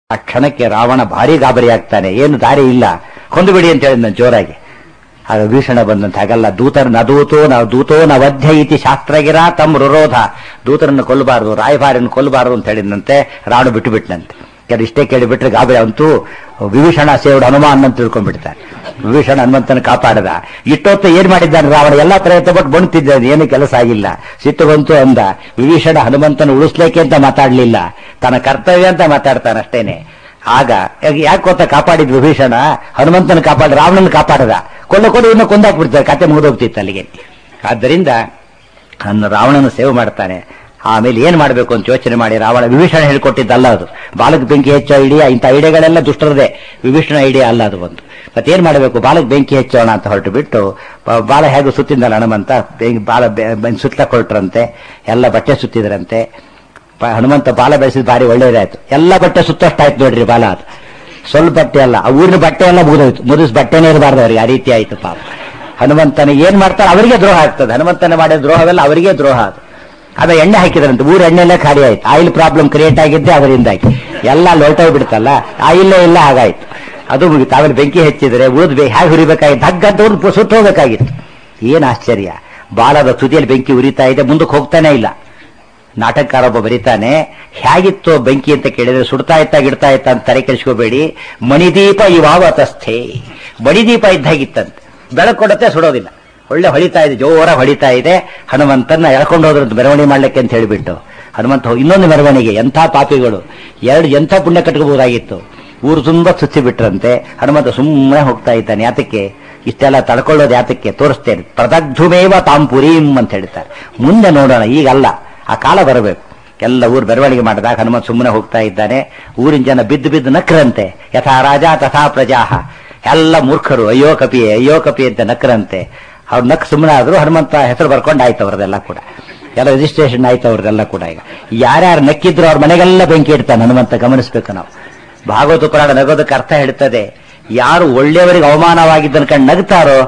ಆ ಕ್ಷಣಕ್ಕೆ ರಾವಣ ಭಾರಿ ಗಾಬರಿ ಆಗ್ತಾನೆ ಏನು ದಾರಿ ಇಲ್ಲ ಕೊಂದು ಬಿಡಿ ಅಂತ ಹೇಳಿದ್ ಜೋರಾಗಿ ಆಗ ಭೀಷಣ ಬಂದಂತ ಹಾಗಲ್ಲ ದೂತರ ನ ದೂತೋ ನ ದೂತೋ ನ ವಧ್ಯ ಇತಿ ಶಾಸ್ತ್ರಗಿರ ತಮ್ಮ ರುರೋಧ ದೂತರನ್ನು ಕೊಲ್ಲಬಾರದು ರಾಯಭಾರಿಯನ್ನು ಕೊಲ್ಲಬಾರದು ಅಂತ ಹೇಳಿದಂತೆ ರಾವಣ ಬಿಟ್ಟು ಬಿಟ್ಟನಂತೆ ಯಾರು ಇಷ್ಟೇ ಕೇಳಿಬಿಟ್ರೆ ಗಾಬರಿ ಅಂತೂ ವಿಭೀಷಣ ಸೇವಡು ಹನುಮಾನ್ ಅಂತ ತಿಳ್ಕೊಂಡ್ಬಿಡ್ತಾನೆ ವಿಭೀಷಣ ಹನುಮಂತನ ಕಾಪಾಡದ ಇಟ್ಟೊತ್ತು ಏನ್ ಮಾಡಿದ್ದಾನೆ ರಾವಣ ಎಲ್ಲಾ ಪ್ರಯತ್ನ ಪಟ್ಟು ಬಣ್ತಿದ್ದಾನೆ ಏನು ಕೆಲಸ ಆಗಿಲ್ಲ ಸಿಟ್ಟು ಬಂತು ಅಂದ ವಿಭೀಷಣ ಹನುಮಂತನ ಉಳಿಸ್ಲಿಕ್ಕೆ ಅಂತ ಮಾತಾಡ್ಲಿಲ್ಲ ತನ್ನ ಕರ್ತವ್ಯ ಅಂತ ಮಾತಾಡ್ತಾನೆ ಅಷ್ಟೇನೆ ಆಗ ಯಾಕೆ ಗೊತ್ತಾ ಕಾಪಾಡಿದ್ ವಿಭೀಷಣ ಹನುಮಂತನ ಕಾಪಾಡ ರಾವಣನ ಕಾಪಾಡದ ಕೊಳ್ಳ ಕೊಡು ಇನ್ನು ಕೊಂದಾಕ್ಬಿಡ್ತಾರೆ ಕತೆ ಮುಗಿದೋಗ್ತಿತ್ತು ಅಲ್ಲಿಗೆ ಆದ್ದರಿಂದ ನನ್ನ ರಾವಣನ ಸೇವೆ ಮಾಡ್ತಾನೆ ಆಮೇಲೆ ಏನ್ ಮಾಡಬೇಕು ಅಂತ ಯೋಚನೆ ಮಾಡಿ ರಾವಣ ವಿಭೀಷಣ ಹೇಳ್ಕೊಟ್ಟಿದ್ದಲ್ಲ ಅದು ಬಾಲಕ್ ಬೆಂಕಿ ಹೆಚ್ಚೋ ಐಡಿಯಾ ಇಂಥ ಐಡಿಯಾಗಳೆಲ್ಲ ದುಷ್ಟರದೇ ವಿಭೀಷಣ ಐಡಿಯಾ ಅಲ್ಲ ಅದು ಒಂದು ಮತ್ತೇನ್ ಮಾಡಬೇಕು ಬಾಲಕ್ ಬೆಂಕಿ ಹೆಚ್ಚೋಣ ಅಂತ ಹೊರಟು ಬಿಟ್ಟು ಬ- ಬಾಲ ಹೇಗೂ ಸುತ್ತಿದ್ದಲ್ಲ ಹನುಮಂತ ಬೆಂಕಿ- ಬಾಲ ಸುತ್ತ ಕೊಟ್ರಂತೆ ಎಲ್ಲ ಬಟ್ಟೆ ಸುತ್ತಿದ್ರಂತೆ ಪ- ಹನುಮಂತ ಬಾಲ ಬೆಳೆಸಿದ ಭಾರಿ ಒಳ್ಳೇದಾಯ್ತು ಎಲ್ಲ ಬಟ್ಟೆ ಸುತ್ತಷ್ಟಾಯ್ತು ನೋಡ್ರಿ ಬಾಲ ಅದು ಸ್ವಲ್ಪ ಬಟ್ಟೆ ಅಲ್ಲ ಆ ಊರಿನ ಬಟ್ಟೆ ಎಲ್ಲ ಮುಗಿದೋಯ್ತು ಮುಗಿಸ್ ಬಟ್ಟೆನೇ ಇರಬಾರ್ದು ಅವ್ರಿಗೆ ಆ ರೀತಿ ಆಯ್ತು ಪಾಪ ಹನುಮಂತನ ಏನ್ ಮಾಡ್ತಾರೆ ಅವರಿಗೆ ದ್ರೋಹ ಆಗ್ತದೆ ಹನುಮಂತನ ಮಾಡಿದ ದ್ರೋಹವೆಲ್ಲ ಅವರಿಗೆ ದ್ರೋಹ ಅದು ಅದ ಎಣ್ಣೆ ಹಾಕಿದ್ರಂತೆ ಊರ ಎಣ್ಣೆಲ್ಲ ಖಾಲಿ ಆಯ್ತು ಆಯಿಲ್ ಪ್ರಾಬ್ಲಮ್ ಕ್ರಿಯೇಟ್ ಆಗಿದ್ದೆ ಅದರಿಂದಾಗಿ ಎಲ್ಲ ಲೋಟೋಗಿ ಬಿಡ್ತಲ್ಲ ಆಯಿಲ್ಲೇ ಇಲ್ಲ ಹಾಗಾಯ್ತು ಅದು ಮುಗಿತು ಆಮೇಲೆ ಬೆಂಕಿ ಹೆಚ್ಚಿದ್ರೆ ಉಳಿದ್ ಹೇಗೆ ಹುರಿಬೇಕಾಗಿತ್ತು ಹಗ್ಗಂತ ಉರ್ದು ಸುಟ್ಟು ಹೋಗ್ಬೇಕಾಗಿತ್ತು ಏನ್ ಆಶ್ಚರ್ಯ ಬಾಲದ ತುದಿಯಲ್ಲಿ ಬೆಂಕಿ ಉರಿತಾ ಇದೆ ಮುಂದಕ್ಕೆ ಹೋಗ್ತಾನೆ ಇಲ್ಲ ನಾಟಕಕಾರ ಒಬ್ಬ ಬರೀತಾನೆ ಹೇಗಿತ್ತು ಬೆಂಕಿ ಅಂತ ಕೇಳಿದ್ರೆ ಸುಡ್ತಾ ಇತ್ತ ಗಿಡ್ತಾ ಇತ್ತ ಅಂತ ತಲೆ ಕೆಡಿಸ್ಕೋಬೇಡಿ ಮಣಿದೀಪ ಇವಾವತಸ್ಥೆ ಮಣಿದೀಪ ಇದ್ದಾಗಿತ್ತಂತೆ ಬೆಳಕು ಕೊಡುತ್ತೆ ಸುಡೋದಿಲ್ಲ ಒಳ್ಳೆ ಹೊಳಿತಾ ಇದೆ ಜೋರ ಹೊಳಿತಾ ಇದೆ ಹನುಮಂತನ ಎಳ್ಕೊಂಡು ಹೋದ್ರಂತ ಮೆರವಣಿಗೆ ಮಾಡ್ಲಿಕ್ಕೆ ಅಂತ ಹೇಳಿಬಿಟ್ಟು ಹನುಮಂತ ಹೋಗಿ ಇನ್ನೊಂದು ಮೆರವಣಿಗೆ ಎಂಥ ಪಾಪಿಗಳು ಎರಡು ಎಂಥ ಪುಣ್ಯ ಕಟ್ಕೋಬಹುದಾಗಿತ್ತು ಊರು ತುಂಬಾ ಸುತ್ತಿ ಬಿಟ್ರಂತೆ ಹನುಮಂತ ಸುಮ್ಮನೆ ಹೋಗ್ತಾ ಇದ್ದಾನೆ ಯಾತಕ್ಕೆ ಇಷ್ಟೆಲ್ಲ ತಡ್ಕೊಳ್ಳೋದು ಯಾತಕ್ಕೆ ತೋರಿಸ್ತೇನೆ ಪ್ರದಗ್ಧುಮೇವ ತಾಂಪುರೀಂ ಅಂತ ಹೇಳ್ತಾರೆ ಮುಂದೆ ನೋಡೋಣ ಈಗಲ್ಲ ಆ ಕಾಲ ಬರಬೇಕು ಎಲ್ಲ ಊರು ಬೆರವಣಿಗೆ ಮಾಡಿದಾಗ ಹನುಮಂತ ಸುಮ್ಮನೆ ಹೋಗ್ತಾ ಇದ್ದಾನೆ ಊರಿನ ಜನ ಬಿದ್ದು ಬಿದ್ದು ನಕ್ರಂತೆ ಯಥಾ ರಾಜ ತಥಾ ಪ್ರಜಾಹ ಎಲ್ಲ ಮೂರ್ಖರು ಅಯ್ಯೋ ಕಪಿ ಅಯ್ಯೋ ಕಪಿ ಅಂತ ನಕ್ರಂತೆ ಅವ್ರು ನಕ್ ಸುಮ್ಮನೆ ಆದ್ರು ಹನುಮಂತ ಹೆಸರು ಬರ್ಕೊಂಡು ಆಯ್ತು ಅವ್ರದೆಲ್ಲ ಕೂಡ ಎಲ್ಲ ರಿಜಿಸ್ಟ್ರೇಷನ್ ಆಯ್ತು ಅವ್ರದೆಲ್ಲ ಕೂಡ ಈಗ ಯಾರ್ಯಾರು ನಕ್ಕಿದ್ರು ಅವ್ರ ಮನೆಗೆಲ್ಲ ಬೆಂಕಿ ಇಡ್ತಾನೆ ಹನುಮಂತ ಗಮನಿಸ್ಬೇಕು ನಾವು ಭಾಗವತ ಪುರಾಣ ನಗೋದಕ್ಕೆ ಅರ್ಥ ಹೇಳ್ತದೆ ಯಾರು ಒಳ್ಳೆಯವರಿಗೆ ಅವಮಾನವಾಗಿದ್ದನ್ನು ಕಂಡು ನಗ್ತಾರೋ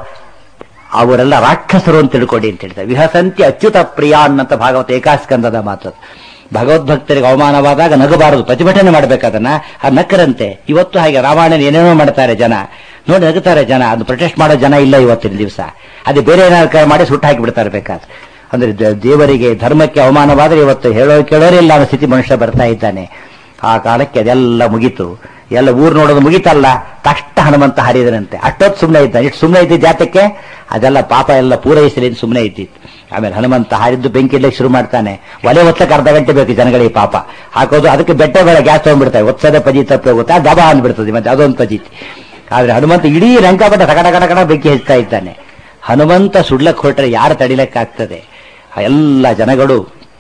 ಅವರೆಲ್ಲ ರಾಕ್ಷಸರು ಅಂತ ತಿಳ್ಕೊಡಿ ಅಂತ ಹೇಳ್ತಾರೆ ವಿಹಸಂತಿ ಅಚ್ಯುತ ಪ್ರಿಯ ಅನ್ನಂತ ಭಾಗವತ ಏಕಾಸ್ಕಂದದ ಮಾತು ಭಗವದ್ಭಕ್ತರಿಗೆ ಅವಮಾನವಾದಾಗ ನಗಬಾರದು ಪ್ರತಿಭಟನೆ ಮಾಡ್ಬೇಕದನ್ನ ಆ ನಕ್ಕರಂತೆ ಇವತ್ತು ಹಾಗೆ ರಾಮಾಯಣ ಏನೇನೋ ಮಾಡ್ತಾರೆ ಜನ ನೋಡಿ ನಗುತ್ತಾರೆ ಜನ ಅದು ಪ್ರೊಟೆಸ್ಟ್ ಮಾಡೋ ಜನ ಇಲ್ಲ ಇವತ್ತಿನ ದಿವಸ ಅದು ಬೇರೆ ಏನಾದ್ರು ಮಾಡಿ ಸುಟ್ಟು ಹಾಕಿ ಬಿಡ್ತಾರೆ ಬೇಕಾದ್ರೆ ಅಂದ್ರೆ ದ- ದೇವರಿಗೆ ಧರ್ಮಕ್ಕೆ ಅವಮಾನವಾದ್ರೆ ಇವತ್ತು ಹೇಳೋ ಕೇಳೋರೇ ಇಲ್ಲ ಅನ್ನೋ ಸ್ಥಿತಿ ಮನುಷ್ಯ ಬರ್ತಾ ಇದ್ದಾನೆ ಆ ಕಾಲಕ್ಕೆ ಅದೆಲ್ಲ ಮುಗೀತು ಎಲ್ಲ ಊರು ನೋಡೋದು ಮುಗೀತಲ್ಲ ತಕ್ಷಣ ಹನುಮಂತ ಹರಿದನಂತೆ ಅಷ್ಟೊತ್ತು ಸುಮ್ಮನೆ ಇದ್ದ ಇಷ್ಟು ಸುಮ್ಮನೆ ಇದ್ದಿದ್ದ ಜಾತಕ್ಕೆ ಅದೆಲ್ಲ ಪಾಪ ಎಲ್ಲ ಪೂರೈಸಲಿ ಅಂತ ಸುಮ್ಮನೆ ಇದ್ದಿತ್ತು ಆಮೇಲೆ ಹನುಮಂತ ಹಾರಿದ್ದು ಬೆಂಕಿ ಇಡ್ಲಿಕ್ಕೆ ಶುರು ಮಾಡ್ತಾನೆ ಒಲೆ ಒತ್ತಕ್ಕೆ ಅರ್ಧ ಗಂಟೆ ಬೇಕು ಜನಗಳಿಗೆ ಪಾಪ ಹಾಕೋದು ಅದಕ್ಕೆ ಬೆಟ್ಟಗಳ ಗ್ಯಾಸ್ ತಗೊಂಡ್ಬಿಡ್ತಾರೆ ಒತ್ಸದ ಪಜಿ ತಪ್ಪಿ ಹೋಗುತ್ತೆ ಆ ದಬ ಅಂದ್ಬಿಡ್ತದೆ ಮತ್ತೆ ಅದೊಂದು ಪಜಿತಿ ಆದ್ರೆ ಹನುಮಂತ ಇಡೀ ರಂಗಪಟ್ಟ ಕಡ ಕಡ ಕಡ ಬೆಂಕಿ ಹೆಚ್ಚುತ್ತಾ ಇದ್ದಾನೆ ಹನುಮಂತ ಸುಡ್ಲಕ್ಕೆ ಹೊರಟ್ರೆ ಯಾರು ತಡಿಲಕ್ಕಾಗ್ತದೆ ಆ ಎಲ್ಲ ಜನಗಳು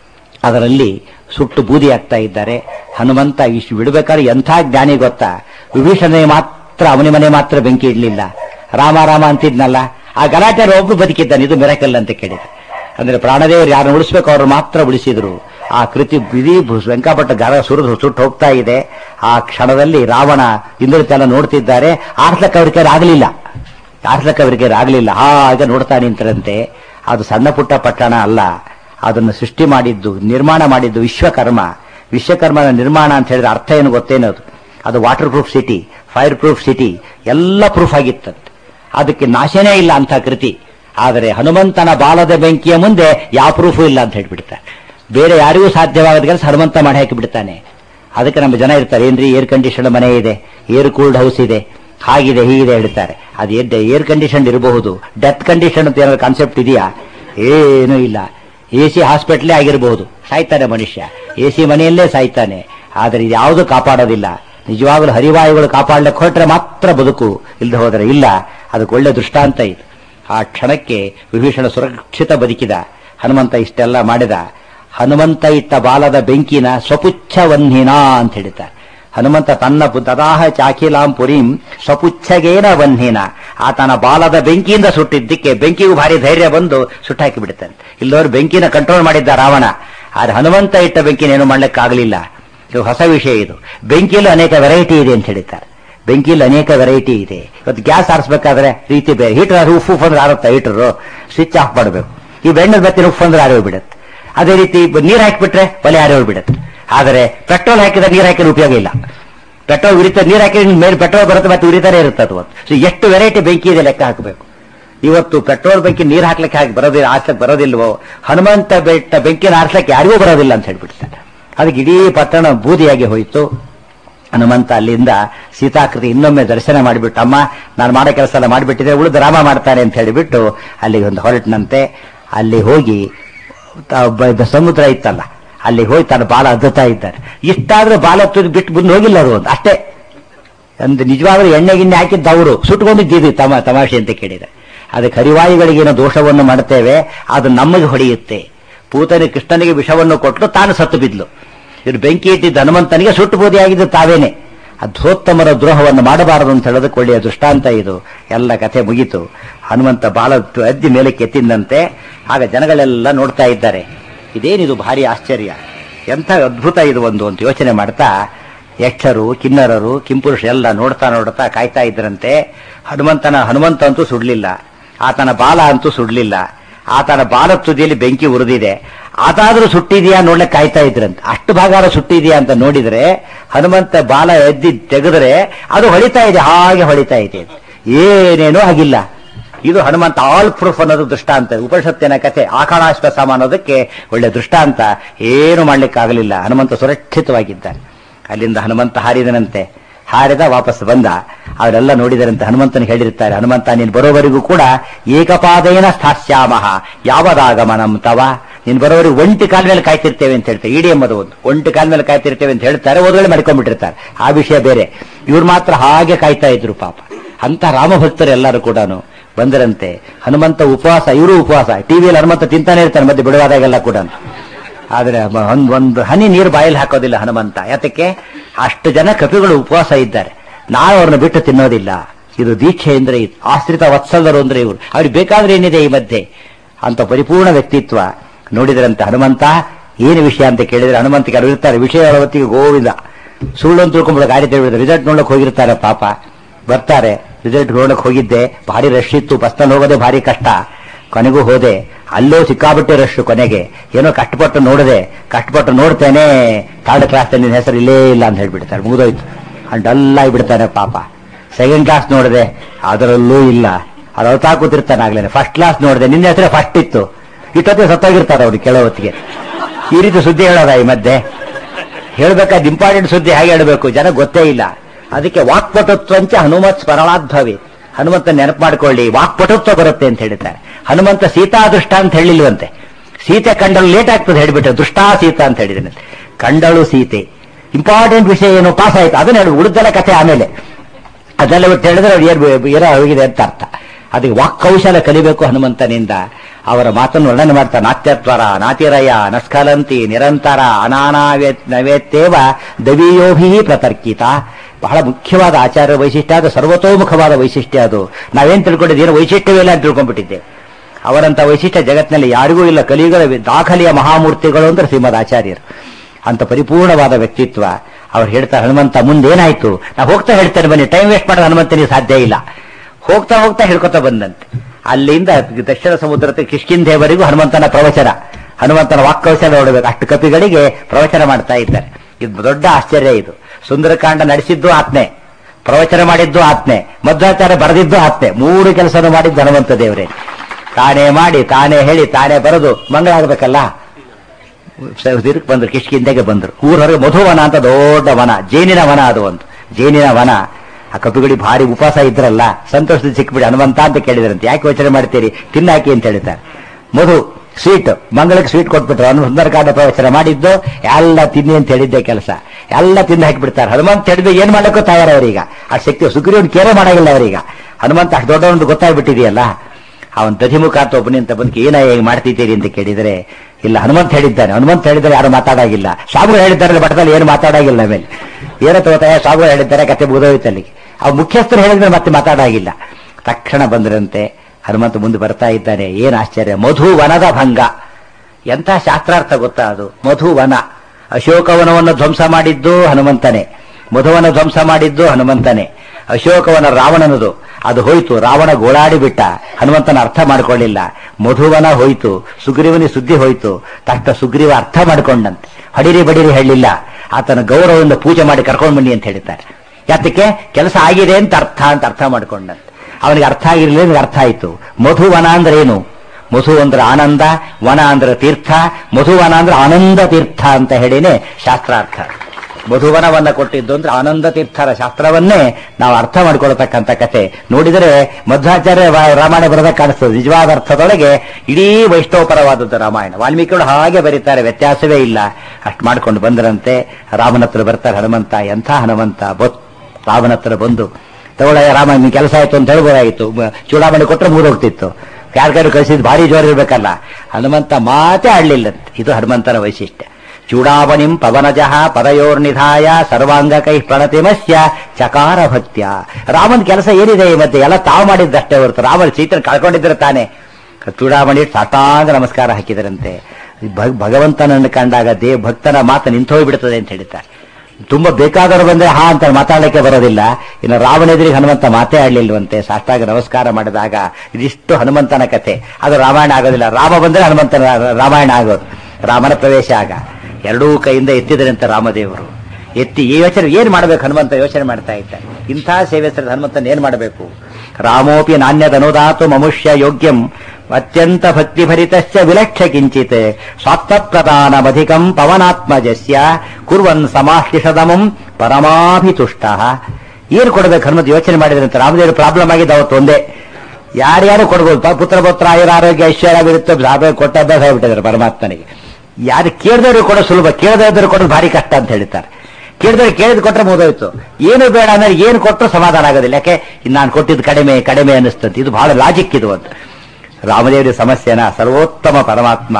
ಅದರಲ್ಲಿ ಸುಟ್ಟು ಬೂದಿ ಆಗ್ತಾ ಇದ್ದಾರೆ ಹನುಮಂತ ಇಷ್ಟು ಬಿಡಬೇಕಾದ್ರೆ ಎಂಥ ಜ್ಞಾನಿ ಗೊತ್ತಾ ವಿಭೀಷಣೆ ಮಾತ್ರ ಅವನಿ ಮನೆ ಮಾತ್ರ ಬೆಂಕಿ ಇಡ್ಲಿಲ್ಲ ರಾಮ ರಾಮ ಅಂತಿದ್ನಲ್ಲ ಆ ಗಲಾಟೆ ಒಬ್ರು ಬದುಕಿದ್ದಾನೆ ಇದು ಮಿರಕಲ್ ಅಂತ ಕೇಳಿದೆ ಅಂದ್ರೆ ಪ್ರಾಣದೇವರು ಯಾರನ್ನು ಉಳಿಸ್ಬೇಕು ಅವರು ಮಾತ್ರ ಉಳಿಸಿದ್ರು ಆ ಕೃತಿ ಇಡೀ ಭು- ವೆಂಕಪಟ್ಟ ಗರ ಸುರಿದು ಸುಟ್ಟು ಹೋಗ್ತಾ ಇದೆ ಆ ಕ್ಷಣದಲ್ಲಿ ರಾವಣ ಇಂದ್ರತೆಲ್ಲ ನೋಡ್ತಿದ್ದಾರೆ ಆರ್ಸಕ್ಕೆ ಅವ್ರ ಕೈಲಿ ಆಗಲಿಲ್ಲ ಆರ್ಸಕ್ಕೆ ಅವ್ರ ಕೈಲಿ ಆಗಲಿಲ್ಲ ಹಾಗೆ ನೋಡ್ತಾ ನಿಂತರಂತೆ ಅದು ಸಣ್ಣ ಪುಟ್ಟ ಪಟ್ಟಣ ಅಲ್ಲ ಅದನ್ನು ಸೃಷ್ಟಿ ಮಾಡಿದ್ದು ನಿರ್ಮಾಣ ಮಾಡಿದ್ದು ವಿಶ್ವಕರ್ಮ ವಿಶ್ವಕರ್ಮನ ನಿರ್ಮಾಣ ಅಂತ ಹೇಳಿದ್ರೆ ಅರ್ಥ ಏನು ಗೊತ್ತೇನದು ಅದು waterproof city fireproof city ಎಲ್ಲ ಪ್ರೂಫ್ ಆಗಿತ್ತಂತೆ ಅದಕ್ಕೆ ನಾಶನೇ ಇಲ್ಲ ಅಂತ ಕೃತಿ ಆದರೆ ಹನುಮಂತನ ಬಾಲದ ಬೆಂಕಿಯ ಮುಂದೆ ಯಾವ ಪ್ರೂಫು ಇಲ್ಲ ಅಂತ ಹೇಳ್ಬಿಡ್ತಾರೆ ಬೇರೆ ಯಾರಿಗೂ ಸಾಧ್ಯವಾಗದ ಕೆಲಸ ಹನುಮಂತ ಮಾಡಿ ಹಾಕಿ ಬಿಡ್ತಾನೆ ಅದಕ್ಕೆ ನಮ್ಮ ಜನ ಇರ್ತಾರೆ ಏನ್ರಿ ಏರ್ ಕಂಡೀಷನ್ ಮನೆ ಇದೆ ಏರ್ ಕೂಲ್ಡ್ ಹೌಸ್ ಇದೆ ಹಾಗಿದೆ ಹೀಗಿದೆ ಹೇಳ್ತಾರೆ ಅದು ಏರ್ ಕಂಡೀಷನ್ ಇರಬಹುದು ಡೆತ್ ಕಂಡೀಷನ್ ಅಂತ ಏನಾದ್ರು ಕಾನ್ಸೆಪ್ಟ್ ಇದೆಯಾ ಏನೂ ಇಲ್ಲ ಎ ಸಿ ಹಾಸ್ಪಿಟ್ಲೇ ಆಗಿರಬಹುದು ಸಾಯ್ತಾನೆ ಮನುಷ್ಯ ಎ ಸಿ ಮನೆಯಲ್ಲೇ ಸಾಯ್ತಾನೆ ಆದರೆ ಇದು ಯಾವುದು ಕಾಪಾಡೋದಿಲ್ಲ ನಿಜವಾಗಲೂ ಹರಿವಾಯುಗಳು ಕಾಪಾಡಲಿಕ್ಕೆ ಹೊರಟ್ರೆ ಮಾತ್ರ ಬದುಕು ಇಲ್ಲದೆ ಹೋದರೆ ಇಲ್ಲ ಅದಕ್ಕೆ ಒಳ್ಳೆ ದೃಷ್ಟಾಂತ ಇದು ಆ ಕ್ಷಣಕ್ಕೆ ವಿಭೀಷಣ ಸುರಕ್ಷಿತ ಬದುಕಿದ ಹನುಮಂತ ಇಷ್ಟೆಲ್ಲ ಮಾಡಿದ ಹನುಮಂತ ಇಟ್ಟ ಬಾಲದ ಬೆಂಕಿನ ಸ್ವಪುಚ್ಛ ವನ್ಹಿನ ಅಂತ ಹೇಳ್ತಾರೆ ಹನುಮಂತ ತನ್ನ ಪು- ತದಾಹ ಚಾಕಿಲಾಂ ಪುರೀಂ ಸ್ವಪುಚ್ಛಗೇನ ವನ್ಹಿನ ಆತನ ಬಾಲದ ಬೆಂಕಿಯಿಂದ ಸುಟ್ಟಿದ್ದಕ್ಕೆ ಬೆಂಕಿಗೂ ಭಾರಿ ಧೈರ್ಯ ಬಂದು ಸುಟ್ಟಾಕಿ ಬಿಡುತ್ತಾನೆ ಇಲ್ಲದವರು ಬೆಂಕಿನ ಕಂಟ್ರೋಲ್ ಮಾಡಿದ್ದ ರಾವಣ ಆದ್ರೆ ಹನುಮಂತ ಇಟ್ಟ ಬೆಂಕಿನ ಏನು ಮಾಡ್ಲಿಕ್ಕಾಗಲಿಲ್ಲ ಇದು ಹೊಸ ವಿಷಯ ಇದು ಬೆಂಕಿಯಲ್ಲೂ ಅನೇಕ ವೆರೈಟಿ ಇದೆ ಅಂತ ಹೇಳ್ತಾರೆ ಬೆಂಕಿಯಲ್ಲಿ ಅನೇಕ ವೆರೈಟಿ ಇದೆ ಇವತ್ತು ಗ್ಯಾಸ್ ಆರಿಸಬೇಕಾದ್ರೆ ರೀತಿ ಬೇರೆ ಹೀಟರ್ ಉಫ್ ಉಫ್ ಅಂದ್ರೆ ಆರುತ್ತೆ ಹೀಟರ್ ಸ್ವಿಚ್ ಆಫ್ ಮಾಡಬೇಕು ಈ ಬೆಣ್ಣದ ಬತ್ತಿನ ಉಫ್ ಅಂದ್ರೆ ಆರೋಗಿ ಬಿಡುತ್ತೆ ಅದೇ ರೀತಿ ನೀರು ಹಾಕಿಬಿಟ್ರೆ ಒಲೆ ಆರೋಗಿ ಬಿಡುತ್ತೆ ಆದರೆ ಪೆಟ್ರೋಲ್ ಹಾಕಿದ್ರೆ ನೀರು ಹಾಕಿದ್ರೆ ಉಪಯೋಗ ಇಲ್ಲ ಪೆಟ್ರೋಲ್ ಉರಿತ ನೀರು ಹಾಕಿ ಮೇಲೆ ಪೆಟ್ರೋಲ್ ಬರುತ್ತೆ ಮತ್ತೆ ಉರಿತಾನೆ ಇರುತ್ತೆ ಅದು ಸೊ ಎಷ್ಟು ವೆರೈಟಿ ಬೆಂಕಿ ಇದೆ ಲೆಕ್ಕ ಹಾಕಬೇಕು ಇವತ್ತು ಪೆಟ್ರೋಲ್ ಬೆಂಕಿ ನೀರು ಹಾಕ್ಲಿಕ್ಕೆ ಹಾಕಿ ಬರೋದಿಲ್ಲ ಆರ್ಸಕ್ಕೆ ಬರೋದಿಲ್ವೋ ಹನುಮಂತ ಬೆಟ್ಟ ಬೆಂಕಿನ ಆರ್ಸಕ್ಕೆ ಯಾರಿಗೂ ಬರೋದಿಲ್ಲ ಅಂತ ಹೇಳ್ಬಿಡ್ತಾರೆ ಅದಕ್ಕೆ ಇಡೀ ಪಟ್ಟಣ ಬೂದಿಯಾಗಿ ಹೋಯಿತು ಹನುಮಂತ ಅಲ್ಲಿಂದ ಸೀತಾಕೃತಿ ಇನ್ನೊಮ್ಮೆ ದರ್ಶನ ಮಾಡಿಬಿಟ್ಟು ಅಮ್ಮ ನಾನು ಮಾಡೋ ಕೆಲಸ ಎಲ್ಲ ಮಾಡಿಬಿಟ್ಟಿದ್ರೆ ಉಳಿದ ರಾಮ ಮಾಡ್ತಾನೆ ಅಂತ ಹೇಳಿಬಿಟ್ಟು ಅಲ್ಲಿಗೆ ಒಂದು ಹೊರಟಿನಂತೆ ಅಲ್ಲಿ ಹೋಗಿ ತ- ಬ- ಬ- ಸಮುದ್ರ ಇತ್ತಲ್ಲ ಅಲ್ಲಿ ಹೋಗಿ ತನ್ನ ಬಾಲ ಅದ್ದುತ್ತಾ ಇದ್ದಾರೆ ಇಷ್ಟಾದ್ರೂ ಬಾಲ ತುದಿ ಬಿಟ್ಟು ಬಂದು ಹೋಗಿಲ್ಲ ಅದು ಅಂತ ಅಷ್ಟೇ ಒಂದು ನಿಜವಾಗ್ಲೂ ಎಣ್ಣೆ ಗಿಣ್ಣೆ ಹಾಕಿದ್ದು ಅವರು ಸುಟ್ಕೊಂಡಿದ್ದೀವಿ ತಮ ತಮಾಷೆ ಅಂತ ಕೇಳಿದೆ ಅದಕ್ಕೆ ಹರಿವಾಯುಗಳಿಗೇನೋ ದೋಷವನ್ನು ಮಾಡ್ತೇವೆ ಅದು ನಮಗೆ ಹೊಡೆಯುತ್ತೆ ಪೂತನಿ ಕೃಷ್ಣನಿಗೆ ವಿಷವನ್ನು ಕೊಟ್ಟು ತಾನು ಸತ್ತು ಬಿದ್ಲು ಇವರು ಬೆಂಕಿ ಇಟ್ಟಿದ್ದ ಹನುಮಂತನಿಗೆ ಸುಟ್ಟು ಬೂದಿಯಾಗಿದ್ದು ತಾವೇನೆ ಅಧ್ವೋತ್ತಮರ ದ್ರೋಹವನ್ನು ಮಾಡಬಾರದು ಅಂತ ಹೇಳೋದಕ್ಕೆ ಒಳ್ಳೆಯ ದೃಷ್ಟಾಂತ ಇದು ಎಲ್ಲ ಕಥೆ ಮುಗೀತು ಹನುಮಂತ ಬಾಲ ಅದ್ದಿ ಮೇಲೆ ಕೆತ್ತಿಂದಂತೆ ಆಗ ಜನಗಳೆಲ್ಲ ನೋಡ್ತಾ ಇದ್ದಾರೆ ಇದೇನಿದು ಭಾರಿ ಆಶ್ಚರ್ಯ ಎಂಥ ಅದ್ಭುತ ಇದು ಒಂದು ಅಂತ ಯೋಚನೆ ಮಾಡ್ತಾ ಯಕ್ಷರು ಕಿನ್ನರರು ಕಿಂಪುರುಷ ಎಲ್ಲ ನೋಡ್ತಾ ನೋಡ್ತಾ ಕಾಯ್ತಾ ಇದ್ರಂತೆ ಹನುಮಂತನ ಹನುಮಂತ ಅಂತೂ ಸುಡ್ಲಿಲ್ಲ ಆತನ ಬಾಲ ಅಂತೂ ಸುಡ್ಲಿಲ್ಲ ಆತನ ಬಾಲ ತುದಿಯಲ್ಲಿ ಬೆಂಕಿ ಉರಿದಿದೆ ಅದಾದ್ರೂ ಸುಟ್ಟಿದೆಯಾ ನೋಡ್ಲಿಕ್ಕೆ ಕಾಯ್ತಾ ಇದ್ರಂತೆ ಅಷ್ಟು ಭಾಗ ಸುಟ್ಟಿದೆಯಾ ಅಂತ ನೋಡಿದ್ರೆ ಹನುಮಂತ ಬಾಲ ಎದ್ದಿ ತೆಗೆದ್ರೆ ಅದು ಹೊಳಿತಾ ಇದೆ ಹಾಗೆ ಹೊಳಿತಾ ಇದೆ ಏನೇನೂ ಆಗಿಲ್ಲ ಇದು ಹನುಮಂತ ಆಲ್ ಪ್ರೂಫ್ ಅನ್ನೋದು ದೃಷ್ಟಾಂತ ಉಪನಿಷತ್ತಿನ ಕಥೆ ಆಕಾಶಾಶ್ವಸಾಮ ಅನ್ನೋದಕ್ಕೆ ಒಳ್ಳೆ ದೃಷ್ಟಾಂತ ಏನು ಮಾಡ್ಲಿಕ್ಕಾಗಲಿಲ್ಲ ಹನುಮಂತ ಸುರಕ್ಷಿತವಾಗಿದ್ದಾನೆ ಅಲ್ಲಿಂದ ಹನುಮಂತ ಹಾರಿದನಂತೆ ಹಾರಿದ ವಾಪಸ್ ಬಂದ ಅವರೆಲ್ಲ ನೋಡಿದರಂತೆ ಹನುಮಂತನ ಹೇಳಿರ್ತಾರೆ ಹನುಮಂತ ನೀನು ಬರೋವರೆಗೂ ಕೂಡ ಏಕಪಾದೇನ ಸ್ಥಾಸ್ಯಾಮಹ ಯಾವದಾಗಮನಂ ತವ ನೀನು ಬರೋವರೆಗೂ ಒಂಟಿ ಕಾಲ ಮೇಲೆ ಕಾಯ್ತಿರ್ತೇವೆ ಅಂತ ಹೇಳ್ತಾರೆ ಇಡಿ ಎಂಬುದು ಒಂದು ಒಂಟಿ ಕಾಲ ಮೇಲೆ ಕಾಯ್ತಿರ್ತೇವೆ ಅಂತ ಹೇಳ್ತಾರೆ ಓದ್ಗಳು ಮಾಡ್ಕೊಂಡ್ಬಿಟ್ಟಿರ್ತಾರೆ ಆ ವಿಷಯ ಬೇರೆ ಇವ್ರು ಮಾತ್ರ ಹಾಗೆ ಕಾಯ್ತಾ ಇದ್ರು ಪಾಪ ಅಂತ ರಾಮಭಕ್ತರು ಎಲ್ಲರೂ ಕೂಡ ಬಂದರಂತೆ ಹನುಮಂತ ಉಪವಾಸ ಇವರು ಉಪವಾಸ ಟಿವಿಯಲ್ಲಿ ಹನುಮಂತ ತಿಂತಾನೆ ಇರ್ತಾನೆ ಮತ್ತೆ ಬಿಡುವಾದಾಗೆಲ್ಲ ಕೂಡ ಆದ್ರೆ ಮ- ಒಂದ್ ಒಂದು ಹನಿ ನೀರು ಬಾಯಲ್ಲಿ ಹಾಕೋದಿಲ್ಲ ಹನುಮಂತ ಯಾತಕ್ಕೆ ಅಷ್ಟು ಜನ ಕಪಿಗಳು ಉಪವಾಸ ಇದ್ದಾರೆ ನಾವು ಅವ್ರನ್ನ ಬಿಟ್ಟು ತಿನ್ನೋದಿಲ್ಲ ಇದು ದೀಕ್ಷೆ ಅಂದ್ರೆ ಇದು ಆಶ್ರಿತ ವತ್ಸಲರು ಅಂದ್ರೆ ಇವರು ಅವ್ರಿಗೆ ಬೇಕಾದ್ರೆ ಏನಿದೆ ಈ ಮಧ್ಯೆ ಅಂತ ಪರಿಪೂರ್ಣ ವ್ಯಕ್ತಿತ್ವ ನೋಡಿದ್ರಂತೆ ಹನುಮಂತ ಏನು ವಿಷಯ ಅಂತ ಕೇಳಿದ್ರೆ ಹನುಮಂತ ಕೆಲವರು ಇರ್ತಾರೆ ವಿಷಯ ಹೇಳೋ ಹೊತ್ತಿಗೆ ಗೋವಿಂದ ಸುಳ್ಳು ಅಂತ ತಿಳ್ಕೊಂಡ್ಬಿಡ ಗಾಡಿ ತಿಳಿದ್ರೆ ರಿಸಲ್ಟ್ ನೋಡಕ್ ಹೋಗಿರ್ತಾರೆ ಪಾಪ ಬರ್ತಾರೆ ರಿಸಲ್ಟ್ ನೋಡಕ್ ಹೋಗಿದ್ದೆ ಭಾರಿ ರಶ್ ಇತ್ತು ಬಸ್ನಲ್ಲಿ ಹೋಗೋದೇ ಭಾರಿ ಕಷ್ಟ ಕೊನೆಗೂ ಹೋದೆ ಅಲ್ಲೂ ಸಿಕ್ಕಾಬಿಟ್ಟೆ ರಶ್ ಕೊನೆಗೆ ಏನೋ ಕಷ್ಟಪಟ್ಟು ನೋಡಿದೆ ಕಷ್ಟಪಟ್ಟು ನೋಡ್ತೇನೆ ಥರ್ಡ್ ಕ್ಲಾಸ್ ನಿನ್ನ ಹೆಸರು ಇಲ್ಲೇ ಇಲ್ಲ ಅಂತ ಹೇಳ್ಬಿಡ್ತಾರೆ ಮುಗಿದೋಯ್ತು ಅಲ್ಲಿ ಡಲ್ ಆಗಿಬಿಡ್ತಾನೆ ಪಾಪ ಸೆಕೆಂಡ್ ಕ್ಲಾಸ್ ನೋಡಿದೆ ಅದರಲ್ಲೂ ಇಲ್ಲ ಅದು ಅವತಾ ಕೂತಿರ್ತಾನೆ ಆಗ್ಲೇನೆ ಫಸ್ಟ್ ಕ್ಲಾಸ್ ನೋಡಿದೆ ನಿನ್ನ ಹೆಸರೇ ಫಸ್ಟ್ ಇತ್ತು ಇಟ್ಟೊತ್ತೆ ಸತ್ತೋಗಿರ್ತಾರೆ ಅವ್ರಿಗೆ ಕೆಲವು ಹೊತ್ತಿಗೆ ಈ ರೀತಿ ಸುದ್ದಿ ಹೇಳೋದ ಈ ಮಧ್ಯೆ ಹೇಳ್ಬೇಕಾದ ಇಂಪಾರ್ಟೆಂಟ್ ಸುದ್ದಿ ಹೇಗೆ ಹೇಳಬೇಕು ಜನ ಗೊತ್ತೇ ಇಲ್ಲ ಅದಕ್ಕೆ ವಾಕ್ಪಟುತ್ವಂಚ ಹನುಮತ್ ಸ್ಮರಣಾದ್ಭವಿ ಹನುಮಂತ ನೆನಪು ಮಾಡ್ಕೊಳ್ಳಿ ವಾಕ್ಪಟುತ್ವ ಬರುತ್ತೆ ಅಂತ ಹೇಳಿದ್ದಾರೆ ಹನುಮಂತ ಸೀತಾ ದೃಷ್ಟ ಅಂತ ಹೇಳಿಲ್ವಂತೆ ಸೀತೆ ಕಂಡಳು ಲೇಟ್ ಆಗ್ತದೆ ಹೇಳಿಬಿಟ್ರೆ ದುಷ್ಟಾ ಸೀತಾ ಅಂತ ಹೇಳಿದ್ದೇನೆ ಕಂಡಳು ಸೀತೆ ಇಂಪಾರ್ಟೆಂಟ್ ವಿಷಯ ಏನು ಪಾಸ್ ಆಯ್ತು ಅದನ್ನ ಹೇಳಿ ಉಳಿದೆಲ್ಲ ಕಥೆ ಆಮೇಲೆ ಅದೆಲ್ಲ ಬಿಟ್ಟು ಹೇಳಿದ್ರೆ ಅವ್ರು ಏನು ಏನೋ ಹೋಗಿದೆ ಅಂತ ಅರ್ಥ ಅದಕ್ಕೆ ವಾಕ್ಕೌಶಲ ಕಲಿಬೇಕು ಹನುಮಂತನಿಂದ ಅವರ ಮಾತನ್ನು ವರ್ಣನೆ ಮಾಡ್ತಾರೆ ನಾಟ್ಯತ್ವರ ನಾತಿರಯ ನಸ್ಖಲಂತಿ ನಿರಂತರ ಅನಾನಾವ್ಯ ನವೇತ್ತೇವ ದವೀಯೋಭಿ ಪ್ರತರ್ಕಿತ ಬಹಳ ಮುಖ್ಯವಾದ ಆಚಾರ್ಯ ವೈಶಿಷ್ಟ್ಯ ಅದು ಸರ್ವತೋಮುಖವಾದ ವೈಶಿಷ್ಟ್ಯ ಅದು ನಾವೇನ್ ತಿಳ್ಕೊಂಡಿದ್ದು ಏನು ವೈಶಿಷ್ಟ್ಯವೇ ಇಲ್ಲ ಅಂತ ತಿಳ್ಕೊಂಡ್ಬಿಟ್ಟಿದ್ದೇವೆ ಅವರಂತ ವೈಶಿಷ್ಟ್ಯ ಜಗತ್ತಿನಲ್ಲಿ ಯಾರಿಗೂ ಇಲ್ಲ ಕಲಿಯುಗದ ದಾಖಲೆಯ ಮಹಾಮೂರ್ತಿಗಳು ಅಂದ್ರೆ ಶ್ರೀಮದ್ ಆಚಾರ್ಯರು ಅಂತ ಪರಿಪೂರ್ಣವಾದ ವ್ಯಕ್ತಿತ್ವ ಅವ್ರು ಹೇಳ್ತಾರೆ ಹನುಮಂತ ಮುಂದೇನಾಯ್ತು ನಾ ಹೋಗ್ತಾ ಹೇಳ್ತೇನೆ ಬನ್ನಿ ಟೈಮ್ ವೇಸ್ಟ್ ಮಾಡೋದು ಹನುಮಂತನಿಗೆ ಸಾಧ್ಯ ಇಲ್ಲ ಹೋಗ್ತಾ ಹೋಗ್ತಾ ಹೇಳ್ಕೊತಾ ಬಂದಂತೆ ಅಲ್ಲಿಂದ ದಕ್ಷಿಣ ಸಮುದ್ರಕ್ಕೆ ಕಿಷ್ಕಿಂಧೆವರೆಗೂ ಹನುಮಂತನ ಪ್ರವಚನ ಹನುಮಂತನ ವಾಕ್ಕೌಶಲ ನೋಡಬೇಕು ಅಷ್ಟು ಕಪಿಗಳಿಗೆ ಪ್ರವಚನ ಮಾಡ್ತಾ ಇದ್ದಾರೆ ಇದು ದೊಡ್ಡ ಆಶ್ಚರ್ಯ ಇದು ಸುಂದರಕಾಂಡ ನಡೆಸಿದ್ದು ಆತ್ಮೆ ಪ್ರವಚನ ಮಾಡಿದ್ದು ಆತ್ಮೆ ಮಧ್ವಾಚಾರ್ಯ ಬರೆದಿದ್ದು ಆತ್ಮೆ ಮೂರು ಕೆಲಸನೂ ಮಾಡಿದ್ದು ಹನುಮಂತ ದೇವರೇ ತಾನೇ ಮಾಡಿ ತಾನೇ ಹೇಳಿ ತಾನೇ ಬರೆದು ಮಂಗಳ ಆಗ್ಬೇಕಲ್ಲ ತಿರುಗಿ ಬಂದ್ರು ಕಿಷ್ಕಿಂದೆಗೆ ಬಂದ್ರು ಊರ ಹೊರಗೆ ಮಧುವನ ಅಂತ ದೊಡ್ಡ ವನ ಜೇನಿನ ವನ ಅದು ಒಂದು ಜೇನಿನ ವನ ಆ ಕಪಿಗಳಿ ಭಾರಿ ಉಪವಾಸ ಇದ್ರಲ್ಲ ಸಂತೋಷದಿಂದ ಸಿಕ್ಬಿಡಿ ಹನುಮಂತ ಅಂತ ಕೇಳಿದ್ರಂತೆ ಯಾಕೆ ಯೋಚನೆ ಮಾಡ್ತೀರಿ ತಿನ್ನಾಕಿ ಅಂತ ಹೇಳಿದ್ದಾರೆ ಮಧು ಸ್ವೀಟ್ ಮಂಗಳಕ್ಕೆ ಸ್ವೀಟ್ ಕೊಟ್ಬಿಟ್ರು ಅವನು ಸುಂದರಕಾಂಡ ಪ್ರವಚನ ಮಾಡಿದ್ದು ಎಲ್ಲ ತಿನ್ನಿ ಅಂತ ಹೇಳಿದ್ದೆ ಕೆಲಸ ಎಲ್ಲ ತಿಂದು ಹಾಕಿಬಿಡ್ತಾರೆ ಹನುಮಂತ ಹೇಳಿದ್ರೆ ಏನ್ ಮಾಡಕ್ಕೂ ತಯಾರ ಅವರೀಗ ಆ ಶಕ್ತಿ ಸುಗ್ರೀವನ್ ಕೇರೆ ಮಾಡಾಗಿಲ್ಲ ಅವರೀಗ ಹನುಮಂತ ಅಷ್ಟು ದೊಡ್ಡವೊಂದು ಗೊತ್ತಾಗ್ಬಿಟ್ಟಿದೆಯಲ್ಲ ಅವನ್ ದಧಿಮುಖ ಅಂತ ಒಬ್ಬನಿ ಅಂತ ಬಂದು ಏನ ಹೇಗೆ ಮಾಡ್ತಿದ್ದೀರಿ ಅಂತ ಕೇಳಿದರೆ ಇಲ್ಲ ಹನುಮಂತ ಹೇಳಿದ್ದಾನೆ ಹನುಮಂತ ಹೇಳಿದರೆ ಯಾರು ಮಾತಾಡಾಗಿಲ್ಲ ಸ್ವಾಮಿಗಳು ಹೇಳಿದ್ದಾರೆ ಮಠದಲ್ಲಿ ಏನು ಮಾತಾಡಾಗಿಲ್ಲ ಆಮೇಲೆ ಏನೋ ತಗೋತಾಯ ಸ್ವಾಮಿಗಳು ಹೇಳಿದ್ದಾರೆ ಕತೆ ಮುಗಿದೋಯ್ತು ಅಲ್ಲಿಗೆ ಅವ್ ಮುಖ್ಯಸ್ಥರು ಹೇಳಿದ್ರೆ ಮತ್ತೆ ಮಾತಾಡಾಗಿಲ್ಲ ತಕ್ಷಣ ಬಂದ್ರಂತೆ ಹನುಮಂತ ಮುಂದೆ ಬರ್ತಾ ಇದ್ದಾನೆ ಏನ್ ಆಶ್ಚರ್ಯ ಮಧುವನದ ಭಂಗ ಎಂಥ ಶಾಸ್ತ್ರಾರ್ಥ ಗೊತ್ತಾ ಅದು ಮಧುವನ ಅಶೋಕವನವನ್ನು ಧ್ವಂಸ ಮಾಡಿದ್ದು ಹನುಮಂತನೇ ಮಧುವನ ಧ್ವಂಸ ಮಾಡಿದ್ದು ಹನುಮಂತನೇ ಅಶೋಕವನ ರಾವಣನದು ಅದು ಹೋಯ್ತು ರಾವಣ ಗೋಳಾಡಿ ಬಿಟ್ಟ ಹನುಮಂತನ ಅರ್ಥ ಮಾಡ್ಕೊಳ್ಳಿಲ್ಲ ಮಧುವನ ಹೋಯ್ತು ಸುಗ್ರೀವನಿಗೆ ಸುದ್ದಿ ಹೋಯ್ತು ತಕ್ಷಣ ಸುಗ್ರೀವ ಅರ್ಥ ಮಾಡ್ಕೊಂಡಂತೆ ಹಡಿರಿ ಬಡಿರಿ ಹೇಳಿಲ್ಲ ಆತನ ಗೌರವದಿಂದ ಪೂಜೆ ಮಾಡಿ ಕರ್ಕೊಂಡು ಬನ್ನಿ ಅಂತ ಹೇಳಿದ್ದಾರೆ ಯಾತಕ್ಕೆ ಕೆಲಸ ಆಗಿದೆ ಅಂತ ಅರ್ಥ ಅಂತ ಅರ್ಥ ಮಾಡ್ಕೊಂಡಂತೆ ಅವನಿಗೆ ಅರ್ಥ ಆಗಿರ್ಲಿಲ್ಲ ನಿನಗೆ ಅರ್ಥ ಆಯ್ತು ಮಧುವನ ಅಂದ್ರೆ ಏನು ಮಧು ಅಂದ್ರೆ ಆನಂದ ವನ ಅಂದ್ರೆ ತೀರ್ಥ ಮಧುವನ ಅಂದ್ರೆ ಆನಂದ ತೀರ್ಥ ಅಂತ ಹೇಳಿನೇ ಶಾಸ್ತ್ರಾರ್ಥ ಮಧುವನವನ್ನ ಕೊಟ್ಟಿದ್ದು ಅಂದ್ರೆ ಆನಂದ ತೀರ್ಥರ ಶಾಸ್ತ್ರವನ್ನೇ ನಾವು ಅರ್ಥ ಮಾಡಿಕೊಳ್ತಕ್ಕಂಥ ಕತೆ ನೋಡಿದರೆ ಮಧ್ವಾಚಾರ್ಯ ವ- ರಾಮಾಯಣ ಬರೋದಕ್ಕೆ ಕಾಣಿಸ್ತದೆ ನಿಜವಾದ ಅರ್ಥದೊಳಗೆ ಇಡೀ ವೈಷ್ಣವಪರವಾದದ್ದು ರಾಮಾಯಣ ವಾಲ್ಮೀಕಿಗಳು ಹಾಗೆ ಬರೀತಾರೆ ವ್ಯತ್ಯಾಸವೇ ಇಲ್ಲ ಅಷ್ಟು ಮಾಡ್ಕೊಂಡು ಬಂದರಂತೆ ರಾಮನ ಹತ್ರ ಬರ್ತಾರೆ ಹನುಮಂತ ಎಂಥ ಹನುಮಂತ ಬೊತ್ ರಾಮನ ಹತ್ರ ಬಂದು ತಗೊಳ್ಳಯ್ಯ ರಾಮ ನಿನ್ ಕೆಲಸ ಆಯ್ತು ಅಂತ ಹೇಳ್ಬೋದಾಗಿತ್ತು ಮ- ಚೂಡಾಮಣಿ ಕೊಟ್ಟರೆ ಮುಗಿದೋಗ್ತಿತ್ತು ಯಾರಿಗಾರು ಕಳಿಸಿದ್ ಭಾರಿ ಜೋರ ಇರ್ಬೇಕಲ್ಲ ಹನುಮಂತ ಮಾತೇ ಆಡ್ಲಿಲ್ಲಂತೆ ಇದು ಹನುಮಂತನ ವೈಶಿಷ್ಟ್ಯ ಚೂಡಾವಣಿಂ ಪವನಜಃ ಪದಯೋರ್ನಿಧಾಯ ಸರ್ವಾಂಗ ಕೈ ಪ್ರಣತಿಮಸ್ಯ ಚಕಾರ ಭಕ್ತ್ಯ ರಾಮನ್ ಕೆಲಸ ಏನಿದೆ ಈ ಮಧ್ಯೆ ಎಲ್ಲ ತಾವು ಮಾಡಿದ್ದಷ್ಟೇ ಹೊರತು ರಾಮನ ಸೀತನ ಕಳ್ಕೊಂಡಿದ್ರೆ ತಾನೆ ಚೂಡಾಮಣಿ ಸಾಷ್ಟಾಂಗ ನಮಸ್ಕಾರ ಹಾಕಿದರಂತೆ ಭಗ್- ಭಗವಂತನನ್ನು ಕಂಡಾಗ ದೇ ಭಕ್ತನ ಮಾತು ನಿಂತೋಗ್ಬಿಡ್ತದೆ ಅಂತ ಹೇಳ್ತಾರೆ ತುಂಬಾ ಬೇಕಾದವರು ಬಂದ್ರೆ ಹಾ ಅಂತ ಮಾತಾಡಲಿಕ್ಕೆ ಬರೋದಿಲ್ಲ ಇನ್ನು ರಾವಣೆದುರಿಗೆ ಹನುಮಂತ ಮಾತೇ ಆಡ್ಲಿಲ್ವಂತೆ ಸಾಷ್ಟಾಗ ನಮಸ್ಕಾರ ಮಾಡಿದಾಗ ಇದಿಷ್ಟು ಹನುಮಂತನ ಕಥೆ ಅದು ರಾಮಾಯಣ ಆಗೋದಿಲ್ಲ ರಾಮ ಬಂದ್ರೆ ಹನುಮಂತನ ರಾಮಾಯಣ ಆಗೋದು ರಾಮನ ಪ್ರವೇಶ ಆಗ ಎರಡೂ ಕೈಯಿಂದ ಎತ್ತಿದರಂತೆ ರಾಮದೇವರು ಎತ್ತಿ ಈ ಯೋಚನೆ ಏನ್ ಮಾಡಬೇಕು ಹನುಮಂತ ಯೋಚನೆ ಮಾಡ್ತಾ ಇದ್ದಾರೆ ಇಂಥ ಸೇವೆ ಸರದ ಹನುಮಂತನ ಏನ್ ಮಾಡಬೇಕು ರಾಮೋಪಿ ನಾಣ್ಯದನುದಾತು ಮನುಷ್ಯ ಯೋಗ್ಯಂ ಅತ್ಯಂತ ಭಕ್ತಿಭರಿತಶ್ಚ ವಿಲಕ್ಷ್ಯ ಕಿಂಚಿತ್ ಸ್ವಾತ್ಮಪ್ರದಾನಮಧಿಕಂ ಪವನಾತ್ಮಜಸ್ಯ ಕುರ್ವನ್ ಸಮಾಶ್ಲಿಷದಮಂ ಪರಮಾಭಿತುಷ್ಟ ಏನು ಕೊಡಬೇಕು ಹನುಮಂತ ಯೋಚನೆ ಮಾಡಿದ್ರಂತೆ ರಾಮದೇವರು ಪ್ರಾಬ್ಲಮ್ ಆಗಿದ್ದು ಅವತ್ತು ಒಂದೇ ಯಾರ್ಯಾರು ಕೊಡ್ಬೋದು ಪ- ಪುತ್ರ ಪುತ್ರ ಆಯುರ ಆರೋಗ್ಯ ಐಶ್ವರ್ಯ ವಿರುತ್ತ ರಾಮ ಕೊಟ್ಟ ಅಭ್ಯಾಸ ಆಗಿಬಿಟ್ಟಿದ್ದಾರೆ ಪರಮಾತ್ಮನಿಗೆ ಯಾರು ಕೇಳಿದವರು ಕೊಡೋ ಸುಲಭ ಕೇಳದವರು ಕೊಡೋದು ಭಾರಿ ಕಷ್ಟ ಅಂತ ಹೇಳ್ತಾರೆ ಕೇಳಿದ್ರೆ ಕೇಳಿದ್ ಕೊಟ್ರೆ ಮುಗಿದೋಯ್ತು ಏನು ಬೇಡ ಅಂದ್ರೆ ಏನು ಕೊಟ್ಟರು ಸಮಾಧಾನ ಆಗೋದಿಲ್ಲ ಯಾಕೆ ಇನ್ನು ನಾನು ಕೊಟ್ಟಿದ್ದು ಕಡಿಮೆ ಕಡಿಮೆ ಅನಿಸ್ತಂತೆ ಇದು ಬಹಳ ಲಾಜಿಕ್ ಇದು ಅಂತ ರಾಮದೇವರ ಸಮಸ್ಯೆನ ಸರ್ವೋತ್ತಮ ಪರಮಾತ್ಮ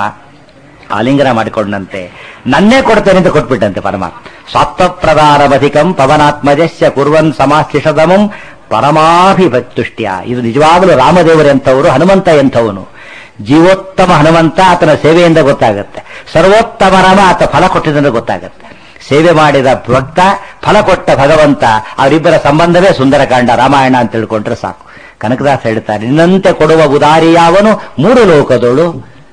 ಆಲಿಂಗನ ಮಾಡಿಕೊಂಡಂತೆ ನನ್ನೇ ಕೊಡ್ತೇನೆ ಅಂತ ಕೊಟ್ಬಿಟ್ಟಂತೆ ಪರಮಾತ್ಮ ಸ್ವಾತ್ಮಪ್ರದಾನಮಧಿಕಂ ಪವನಾತ್ಮಜಸ್ಯ ಕುರ್ವನ್ ಸಮಾಶ್ಲಿಷದಮಂ ಪರಮಾಭಿಭಕ್ತುಷ್ಟ್ಯ ಇದು ನಿಜವಾಗಲೂ ರಾಮದೇವರೆಂಥವರು ಹನುಮಂತ ಎಂಥವನು ಜೀವೋತ್ತಮ ಹನುಮಂತ ಆತನ ಸೇವೆಯಿಂದ ಗೊತ್ತಾಗುತ್ತೆ ಸರ್ವೋತ್ತಮ ರಾಮ ಆತ ಫಲ ಕೊಟ್ಟಿದ್ದರಿಂದ ಗೊತ್ತಾಗುತ್ತೆ ಸೇವೆ ಮಾಡಿದ ಭಕ್ತ ಫಲ ಕೊಟ್ಟ ಭಗವಂತ ಅವರಿಬ್ಬರ ಸಂಬಂಧವೇ ಸುಂದರಕಾಂಡ ರಾಮಾಯಣ ಅಂತ ತಿಳ್ಕೊಂಡ್ರೆ ಸಾಕು ಕನಕದಾಸ ಹೇಳ್ತಾರೆ ನಿನ್ನಂತೆ ಕೊಡುವ ಉದಾರಿ ಯಾವನು ಮೂರು ಲೋಕದೋಳು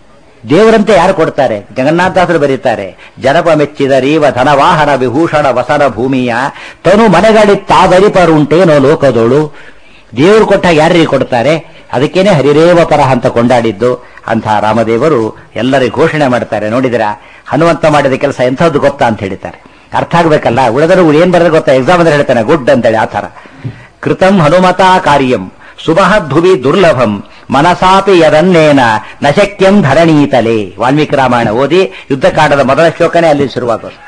ದೇವರಂತೆ ಯಾರು ಕೊಡ್ತಾರೆ ಜಗನ್ನಾಥದಾಸರು ಬರೀತಾರೆ ಜನಪ ಮೆಚ್ಚಿದ ರೀವ ಧನವಾಹನ ವಿಭೂಷಣ ವಸನ ಭೂಮಿಯ ತನು ಮನೆಗಳಿತ್ತಾದರಿಪರುಂಟೇನೋ ಲೋಕದೋಳು ದೇವರು ಕೊಟ್ಟಾಗ ಯಾರಿಗೆ ಕೊಡ್ತಾರೆ ಅದಕ್ಕೇನೆ ಹರಿರೇವ ಪರಹ ಅಂತ ಕೊಂಡಾಡಿದ್ದು ಅಂತಹ ರಾಮದೇವರು ಎಲ್ಲರಿಗೂ ಘೋಷಣೆ ಮಾಡ್ತಾರೆ ನೋಡಿದಿರ ಹನುಮಂತ ಮಾಡಿದ ಕೆಲಸ ಎಂಥದ್ದು ಗೊತ್ತಾ ಅಂತ ಹೇಳ್ತಾರೆ ಅರ್ಥ ಆಗ್ಬೇಕಲ್ಲ ಉಳಿದರೂ ಏನ್ ಬರೋದು ಗೊತ್ತಾ ಎಕ್ಸಾಮ್ ಅಂದ್ರೆ ಹೇಳ್ತಾನೆ ಗುಡ್ ಅಂತೇಳಿ ಆ ತರ ಕೃತಂ ಹನುಮತಾ ಕಾರ್ಯಂ ಸುಮಹದ್ಭುವಿ ದುರ್ಲಭಂ ಮನಸಾಪಿ ಯದನ್ನೇನ ನಶಕ್ಯಂ ಧರಣೀತಲೆ ವಾಲ್ಮೀಕಿ ರಾಮಾಯಣ ಓದಿ ಯುದ್ಧಕಾಂಡದ ಮೊದಲ ಶ್ಲೋಕನೇ ಅಲ್ಲಿ ಶುರುವಾಗೋದು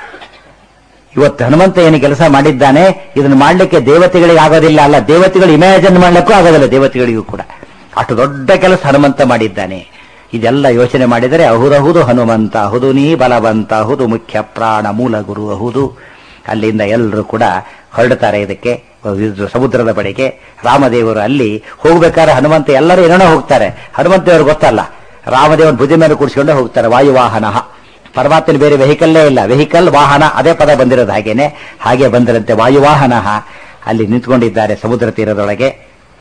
ಇವತ್ತು ಹನುಮಂತ ಏನು ಕೆಲಸ ಮಾಡಿದ್ದಾನೆ ಇದನ್ನು ಮಾಡಲಿಕ್ಕೆ ದೇವತೆಗಳಿಗೆ ಆಗೋದಿಲ್ಲ ಅಲ್ಲ ದೇವತೆಗಳು ಇಮ್ಯಾಜಿನ್ ಮಾಡಲಿಕ್ಕೂ ಆಗೋದಿಲ್ಲ ದೇವತೆಗಳಿಗೂ ಕೂಡ ಅಷ್ಟು ದೊಡ್ಡ ಕೆಲಸ ಹನುಮಂತ ಮಾಡಿದ್ದಾನೆ ಇದೆಲ್ಲ ಯೋಚನೆ ಮಾಡಿದರೆ ಅಹುದಹುದು ಹನುಮಂತ ಅಹುದು ನೀ ಬಲವಂತ ಅಹುದು ಮುಖ್ಯ ಪ್ರಾಣ ಮೂಲ ಗುರು ಅಹುದು ಅಲ್ಲಿಂದ ಎಲ್ಲರೂ ಕೂಡ ಹೊರಡ್ತಾರೆ ಇದಕ್ಕೆ ಇದು ಸಮುದ್ರದ ಬಳಿಗೆ ರಾಮದೇವರು ಅಲ್ಲಿ ಹೋಗ್ಬೇಕಾದ್ರೆ ಹನುಮಂತ ಎಲ್ಲರೂ ಏನೋ ಹೋಗ್ತಾರೆ ಹನುಮಂತೇವರು ಗೊತ್ತಲ್ಲ ರಾಮದೇವನ ಭುಜ ಮೇಲೆ ಕೂಡಿಸ್ಕೊಂಡೇ ಹೋಗ್ತಾರೆ ವಾಯುವಾಹನ ಪರಮಾತ್ಮನ ಬೇರೆ ವೆಹಿಕಲ್ಲೇ ಇಲ್ಲ ವೆಹಿಕಲ್ ವಾಹನ ಅದೇ ಪದ ಬಂದಿರೋದು ಹಾಗೇನೆ ಹಾಗೆ ಬಂದಿರಂತೆ ವಾಯುವಾಹನ ಅಲ್ಲಿ ನಿಂತ್ಕೊಂಡಿದ್ದಾರೆ ಸಮುದ್ರ ತೀರದೊಳಗೆ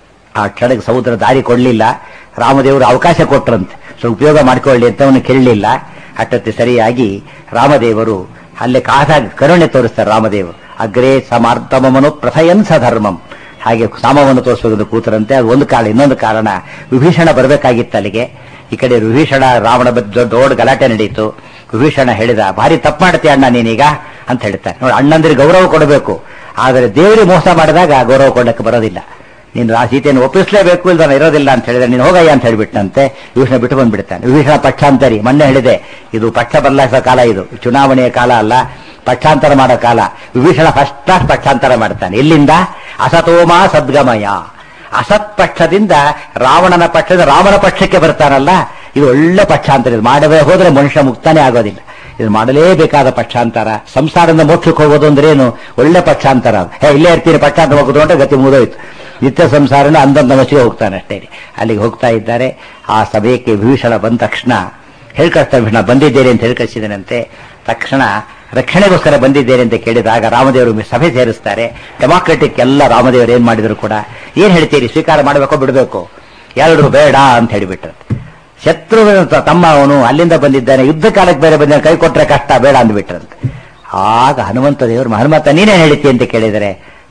ಆ ಕ್ಷಣಕ್ಕೆ ಸಮುದ್ರ ದಾರಿ ಕೊಡಲಿಲ್ಲ ರಾಮದೇವರು ಅವಕಾಶ ಕೊಟ್ರಂತೆ ಸೊ ಉಪಯೋಗ ಮಾಡಿಕೊಳ್ಳಿ ಅಂತ ಅವನು ಕೇಳಲಿಲ್ಲ ಅಟ್ಟತ್ತೆ ಸರಿಯಾಗಿ ರಾಮದೇವರು ಅಲ್ಲೇ ಕಾದಾಗ ಕರುಣೆ ತೋರಿಸ್ತಾರೆ ರಾಮದೇವರು ಅಗ್ರೇ ಸಮಾರ್ಥಮನು ಪ್ರಥಯನ್ ಸ ಧರ್ಮಂ ಹಾಗೆ ಸಾಮವನ್ನು ತೋರಿಸೋದು ಕೂತರಂತೆ ಅದು ಒಂದು ಕಾರಣ ಇನ್ನೊಂದು ಕಾರಣ ವಿಭೀಷಣ ಬರಬೇಕಾಗಿತ್ತು ಅಲ್ಲಿಗೆ ಈ ಕಡೆ ವಿಭೀಷಣ ರಾವಣ ಬಗ್ಗೆ ದೊಡ್ಡ ದೊಡ್ಡ ಗಲಾಟೆ ನಡೀತು ವಿಭೀಷಣ ಹೇಳಿದ ಭಾರಿ ತಪ್ಪು ಮಾಡ್ತೀಯ ಅಣ್ಣ ನೀನೀಗ ಅಂತ ಹೇಳ್ತಾರೆ ನೋಡಿ ಅಣ್ಣಂದ್ರಿಗೆ ಗೌರವ ಕೊಡಬೇಕು ಆದರೆ ದೇವರಿಗೆ ಮೋಸ ಮಾಡಿದಾಗ ಗೌರವ ಕೊಡಕ್ಕೆ ಬರೋದಿಲ್ಲ ನೀನು ಆ ಸೀತೆಯನ್ನು ಒಪ್ಪಿಸಲೇಬೇಕು ಇಲ್ದಾನ ಇರೋದಿಲ್ಲ ಅಂತ ಹೇಳಿದ್ರೆ ನೀನು ಹೋಗಯ್ಯ ಅಂತ ಹೇಳಿಬಿಟ್ಟಂತೆ ವಿಭೀಷಣ ಬಿಟ್ಟು ಬಂದ್ಬಿಡ್ತಾನೆ ವಿಭೀಷಣ ಪಕ್ಷಾಂತರಿ ಮೊನ್ನೆ ಹೇಳಿದೆ ಇದು ಪಕ್ಷ ಬದಲಾಯಿಸೋ ಕಾಲ ಇದು ಚುನಾವಣೆಯ ಕಾಲ ಅಲ್ಲ ಪಕ್ಷಾಂತರ ಮಾಡೋ ಕಾಲ ವಿಭೀಷಣ ಫಸ್ಟ್ ಕ್ಲಾಸ್ ಪಕ್ಷಾಂತರ ಮಾಡ್ತಾನೆ ಎಲ್ಲಿಂದ ಅಸತೋಮ ಸದ್ಗಮಯ ಅಸತ್ ಪಕ್ಷದಿಂದ ರಾವಣನ ಪಕ್ಷದ ರಾಮನ ಪಕ್ಷಕ್ಕೆ ಬರ್ತಾನಲ್ಲ ಇದು ಒಳ್ಳೆ ಪಕ್ಷಾಂತರ ಇದು ಮಾಡದೇ ಹೋದ್ರೆ ಮನುಷ್ಯ ಮುಕ್ತಾನೇ ಆಗೋದಿಲ್ಲ ಇದು ಮಾಡಲೇಬೇಕಾದ ಪಕ್ಷಾಂತರ ಸಂಸಾರದಿಂದ ಮೋಕ್ಷಕ್ಕೆ ಹೋಗೋದು ಅಂದ್ರೆ ಏನು ಒಳ್ಳೆ ಪಕ್ಷಾಂತರ ಅದು. ಹೇ ಇಲ್ಲೇ ಇರ್ತೀನಿ ಪಕ್ಷಾಂತರ ಹೋಗೋದು ಅಂದ್ರೆ ಗತಿ ಮುಗಿದೋಯ್ತು ನಿತ್ಯ ಸಂಸಾರನ ಅಂದಂತ ಮಸಿಗೆ ಹೋಗ್ತಾನೆ ಅಷ್ಟೇ ಅಲ್ಲಿಗೆ ಹೋಗ್ತಾ ಇದ್ದಾರೆ ಆ ಸಭೆಗೆ ವಿಭೀಷಣ ಬಂದ ತಕ್ಷಣ ಹೇಳ್ಕಳಿಸ್ತಾನೆ ವಿಭೀಷಣ ಬಂದಿದ್ದೇನೆ ಅಂತ ಹೇಳ್ಕಳಿಸಿದನಂತೆ ತಕ್ಷಣ ರಕ್ಷಣೆಗೋಸ್ಕರ ಬಂದಿದ್ದೇನೆ ಅಂತ ಕೇಳಿದಾಗ ರಾಮದೇವರು ಸಭೆ ಸೇರಿಸ್ತಾರೆ ಡೆಮಾಕ್ರೆಟಿಕ್ ಎಲ್ಲ ರಾಮದೇವರು ಏನ್ ಮಾಡಿದ್ರು ಕೂಡ ಏನ್ ಹೇಳ್ತೀರಿ ಸ್ವೀಕಾರ ಮಾಡಬೇಕೋ ಬಿಡಬೇಕು ಎಲ್ಲರೂ ಬೇಡ ಅಂತ ಹೇಳಿಬಿಟ್ರು ಶತ್ರು ತಮ್ಮ ಅವನು ಅಲ್ಲಿಂದ ಬಂದಿದ್ದಾನೆ ಯುದ್ಧ ಕಾಲಕ್ಕೆ ಬೇರೆ ಬಂದ ಕೈ ಕೊಟ್ರೆ ಕಷ್ಟ ಬೇಡ ಅಂದ್ಬಿಟ್ರಂತೆ ಆಗ ಹನುಮಂತ ದೇವರು ಹನುಮಂತ ನೀನೇ ಹೇಳಿತಿ ಅಂತ ಕೇಳಿದರೆ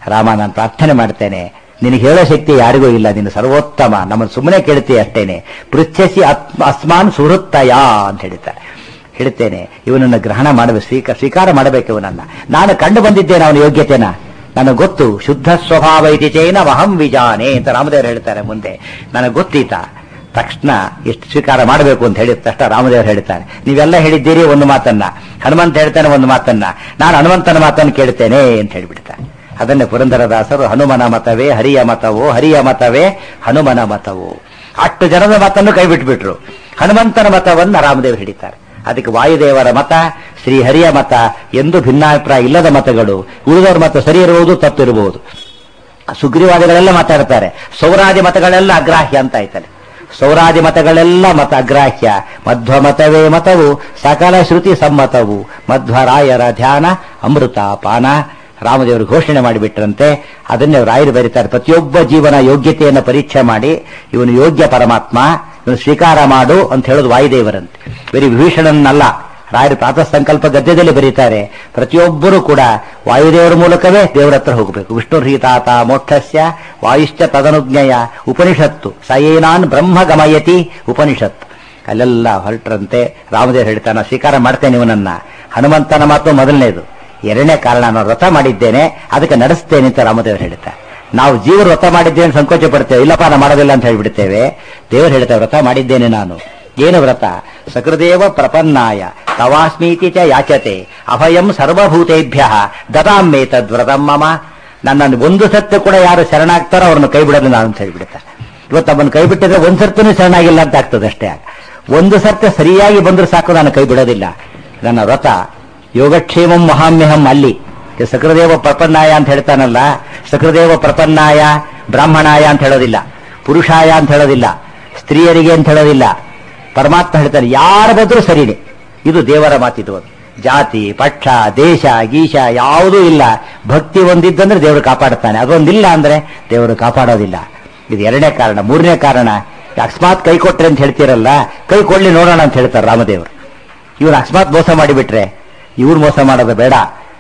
ರಾಮ ನಾನು ಪ್ರಾರ್ಥನೆ ಮಾಡ್ತೇನೆ ನಿನಗೆ ಹೇಳೋ ಶಕ್ತಿ ಯಾರಿಗೂ ಇಲ್ಲ ನೀನು ಸರ್ವೋತ್ತಮ ನಮ್ಮನ್ನು ಸುಮ್ಮನೆ ಕೇಳ್ತೀಯ ಅಷ್ಟೇನೆ ಪೃಚ್ಛಸಿ ಆತ್ಮ ಅಸ್ಮಾನ್ ಸುಹೃತ್ತಯ ಅಂತ ಹೇಳ್ತಾರೆ ಹೇಳ್ತೇನೆ ಇವನನ್ನು ಗ್ರಹಣ ಮಾಡಬೇಕು ಸ್ವೀಕಾರ ಸ್ವೀಕಾರ ಮಾಡಬೇಕು ಇವನನ್ನ ನಾನು ಕಂಡು ಬಂದಿದ್ದೇನೆ ಅವನ ಯೋಗ್ಯತೆನ ನನಗೆ ಗೊತ್ತು ಶುದ್ಧ ಸ್ವಭಾವ ಇತಿ ಚೈನ ವಹಂ ವಿಜಾನೆ ಅಂತ ರಾಮದೇವರು ಹೇಳ್ತಾರೆ ಮುಂದೆ ನನಗೆ ಗೊತ್ತೀತ ತಕ್ಷಣ ಎಷ್ಟು ಸ್ವೀಕಾರ ಮಾಡಬೇಕು ಅಂತ ಹೇಳಿದ ತಕ್ಷಣ ರಾಮದೇವರು ಹೇಳ್ತಾರೆ ನೀವೆಲ್ಲ ಹೇಳಿದ್ದೀರಿ ಒಂದು ಮಾತನ್ನ ಹನುಮಂತ ಹೇಳ್ತಾನೆ ಒಂದು ಮಾತನ್ನ ನಾನು ಹನುಮಂತನ ಮಾತನ್ನು ಕೇಳ್ತೇನೆ ಅಂತ ಹೇಳಿಬಿಡ್ತಾರೆ ಅದನ್ನೇ ಪುರಂದರದಾಸರು ಹನುಮನ ಮತವೇ ಹರಿಯ ಮತವೋ ಹರಿಯ ಮತವೇ ಹನುಮನ ಮತವೋ ಅಷ್ಟು ಜನದ ಮತನ್ನು ಕೈ ಬಿಟ್ಬಿಟ್ರು ಹನುಮಂತನ ಮತವನ್ನ ರಾಮದೇವರು ಹಿಡಿತಾರೆ ಅದಕ್ಕೆ ವಾಯುದೇವರ ಮತ ಶ್ರೀಹರಿಯ ಮತ ಎಂದು ಭಿನ್ನಾಭಿಪ್ರಾಯ ಇಲ್ಲದ ಮತಗಳು ಉಳಿದವರ ಮತ ಸರಿ ಇರುವುದು ತಪ್ಪಿರಬಹುದು ಸುಗ್ರೀವಾದಿಗಳೆಲ್ಲ ಮಾತಾಡ್ತಾರೆ ಸೌರಾದಿ ಮತಗಳೆಲ್ಲ ಅಗ್ರಾಹ್ಯ ಅಂತ ಆಯ್ತಾರೆ ಸೌರಾದಿ ಮತಗಳೆಲ್ಲ ಮತ ಅಗ್ರಾಹ್ಯ ಮಧ್ವ ಮತವೇ ಮತವು ಸಕಲ ಶ್ರುತಿ ಸಮ್ಮತವು ಮಧ್ವರಾಯರ ಧ್ಯಾನ ಅಮೃತ ಪಾನ ರಾಮದೇವರು ಘೋಷಣೆ ಮಾಡಿಬಿಟ್ರಂತೆ ಅದನ್ನೇ ರಾಯರು ಬರೀತಾರೆ ಪ್ರತಿಯೊಬ್ಬ ಜೀವನ ಯೋಗ್ಯತೆಯನ್ನು ಪರೀಕ್ಷೆ ಮಾಡಿ ಇವನು ಯೋಗ್ಯ ಪರಮಾತ್ಮ ಇವನು ಸ್ವೀಕಾರ ಮಾಡು ಅಂತ ಹೇಳೋದು ವಾಯುದೇವರಂತೆ ಬರೀ ವಿಭೀಷಣನಲ್ಲ ರಾಯರು ಪ್ರಾತಃ ಸಂಕಲ್ಪ ಗದ್ಯದಲ್ಲಿ ಬರೀತಾರೆ ಪ್ರತಿಯೊಬ್ಬರೂ ಕೂಡ ವಾಯುದೇವರ ಮೂಲಕವೇ ದೇವರ ಹತ್ರ ಹೋಗಬೇಕು ವಿಷ್ಣು ಹೀತಾತ ಮೋಕ್ಷಸ್ಯ ವಾಯುಶ್ಚ ತದನುಜ್ಞಯ ಉಪನಿಷತ್ತು ಸಯೇನಾನ್ ಬ್ರಹ್ಮ ಗಮಯತಿ ಉಪನಿಷತ್ತು ಅಲ್ಲೆಲ್ಲ ಹೊರಟ್ರಂತೆ ರಾಮದೇವರು ಹೇಳ್ತಾನೆ ಸ್ವೀಕಾರ ಮಾಡ್ತೇನೆ ಇವನನ್ನ ಹನುಮಂತನ ಮಾತು ಮೊದಲನೇದು ಎರಡನೇ ಕಾರಣ ನಾನು ವ್ರತ ಮಾಡಿದ್ದೇನೆ ಅದಕ್ಕೆ ನಡೆಸ್ತೇನೆ ಅಂತ ರಾಮದೇವರು ಹೇಳ್ತಾರೆ ನಾವು ಜೀವರು ವ್ರತ ಮಾಡಿದ್ದೇನೆ ಸಂಕೋಚ ಪಡ್ತೇವೆ ಇಲ್ಲಪ್ಪ ನಾನು ಮಾಡೋದಿಲ್ಲ ಅಂತ ಹೇಳ್ಬಿಡ್ತೇವೆ ದೇವರು ಹೇಳ್ತಾರೆ ವ್ರತ ಮಾಡಿದ್ದೇನೆ ನಾನು ಏನು ವ್ರತ ಸಕೃದೇವ ಪ್ರಪನ್ನಾಯ ತವಾಸ್ಮೀತಿ ಚ ಯಾಚತೆ ಅಭಯಂ ಸರ್ವಭೂತೇಭ್ಯ ದದಾಮೇ ತದ್ವ್ರತಂ ಮಮ ನನ್ನನ್ನು ಒಂದು ಸತ್ಯ ಕೂಡ ಯಾರು ಶರಣಾಗ್ತಾರೋ ಅವ್ರನ್ನ ಕೈ ಬಿಡೋದು ನಾನು ಅಂತ ಹೇಳ್ಬಿಡ್ತಾರೆ ಇವತ್ತು ಅವನ್ನ ಕೈ ಬಿಟ್ಟಿದ್ರೆ ಒಂದ್ ಸರ್ತಿನೂ ಶರಣಾಗಿಲ್ಲ ಅಂತ ಆಗ್ತದೆ ಅಷ್ಟೇ ಒಂದು ಸತ್ಯ ಸರಿಯಾಗಿ ಬಂದ್ರೆ ಸಾಕು ನಾನು ಕೈ ಬಿಡೋದಿಲ್ಲ ನನ್ನ ವ್ರತ ಯೋಗಕ್ಷೇಮಂ ಮಹಾಮ್ಯಹಂ ಅಲ್ಲಿ ಸಕೃದೇವ ಪ್ರಪನ್ನಾಯ ಅಂತ ಹೇಳ್ತಾನಲ್ಲ ಸಕೃದೇವ ಪ್ರಪನ್ನಾಯ ಬ್ರಾಹ್ಮಣಾಯ ಅಂತ ಹೇಳೋದಿಲ್ಲ ಪುರುಷಾಯ ಅಂತ ಹೇಳೋದಿಲ್ಲ ಸ್ತ್ರೀಯರಿಗೆ ಅಂತ ಹೇಳೋದಿಲ್ಲ ಪರಮಾತ್ಮ ಹೇಳ್ತಾನೆ ಯಾರ ಬದ್ರು ಸರಿನೇ ಇದು ದೇವರ ಮಾತಿದು ಅದು ಜಾತಿ ಪಕ್ಷ ದೇಶ ಗೀಶ ಯಾವುದೂ ಇಲ್ಲ ಭಕ್ತಿ ಒಂದಿದ್ದಂದ್ರೆ ದೇವರು ಕಾಪಾಡುತ್ತಾನೆ ಅದೊಂದಿಲ್ಲ ಅಂದ್ರೆ ದೇವರು ಕಾಪಾಡೋದಿಲ್ಲ ಇದು ಎರಡನೇ ಕಾರಣ ಮೂರನೇ ಕಾರಣ ಅಕಸ್ಮಾತ್ ಕೈ ಕೊಟ್ರೆ ಅಂತ ಹೇಳ್ತೀರಲ್ಲ ಕೈ ಕೊಡ್ಲಿ ನೋಡೋಣ ಅಂತ ಹೇಳ್ತಾರೆ ರಾಮದೇವರು ಇವ್ರು ಅಕಸ್ಮಾತ್ ಮೋಸ ಮಾಡಿಬಿಟ್ರೆ ಇವ್ರು ಮೋಸ ಮಾಡೋದು ಬೇಡ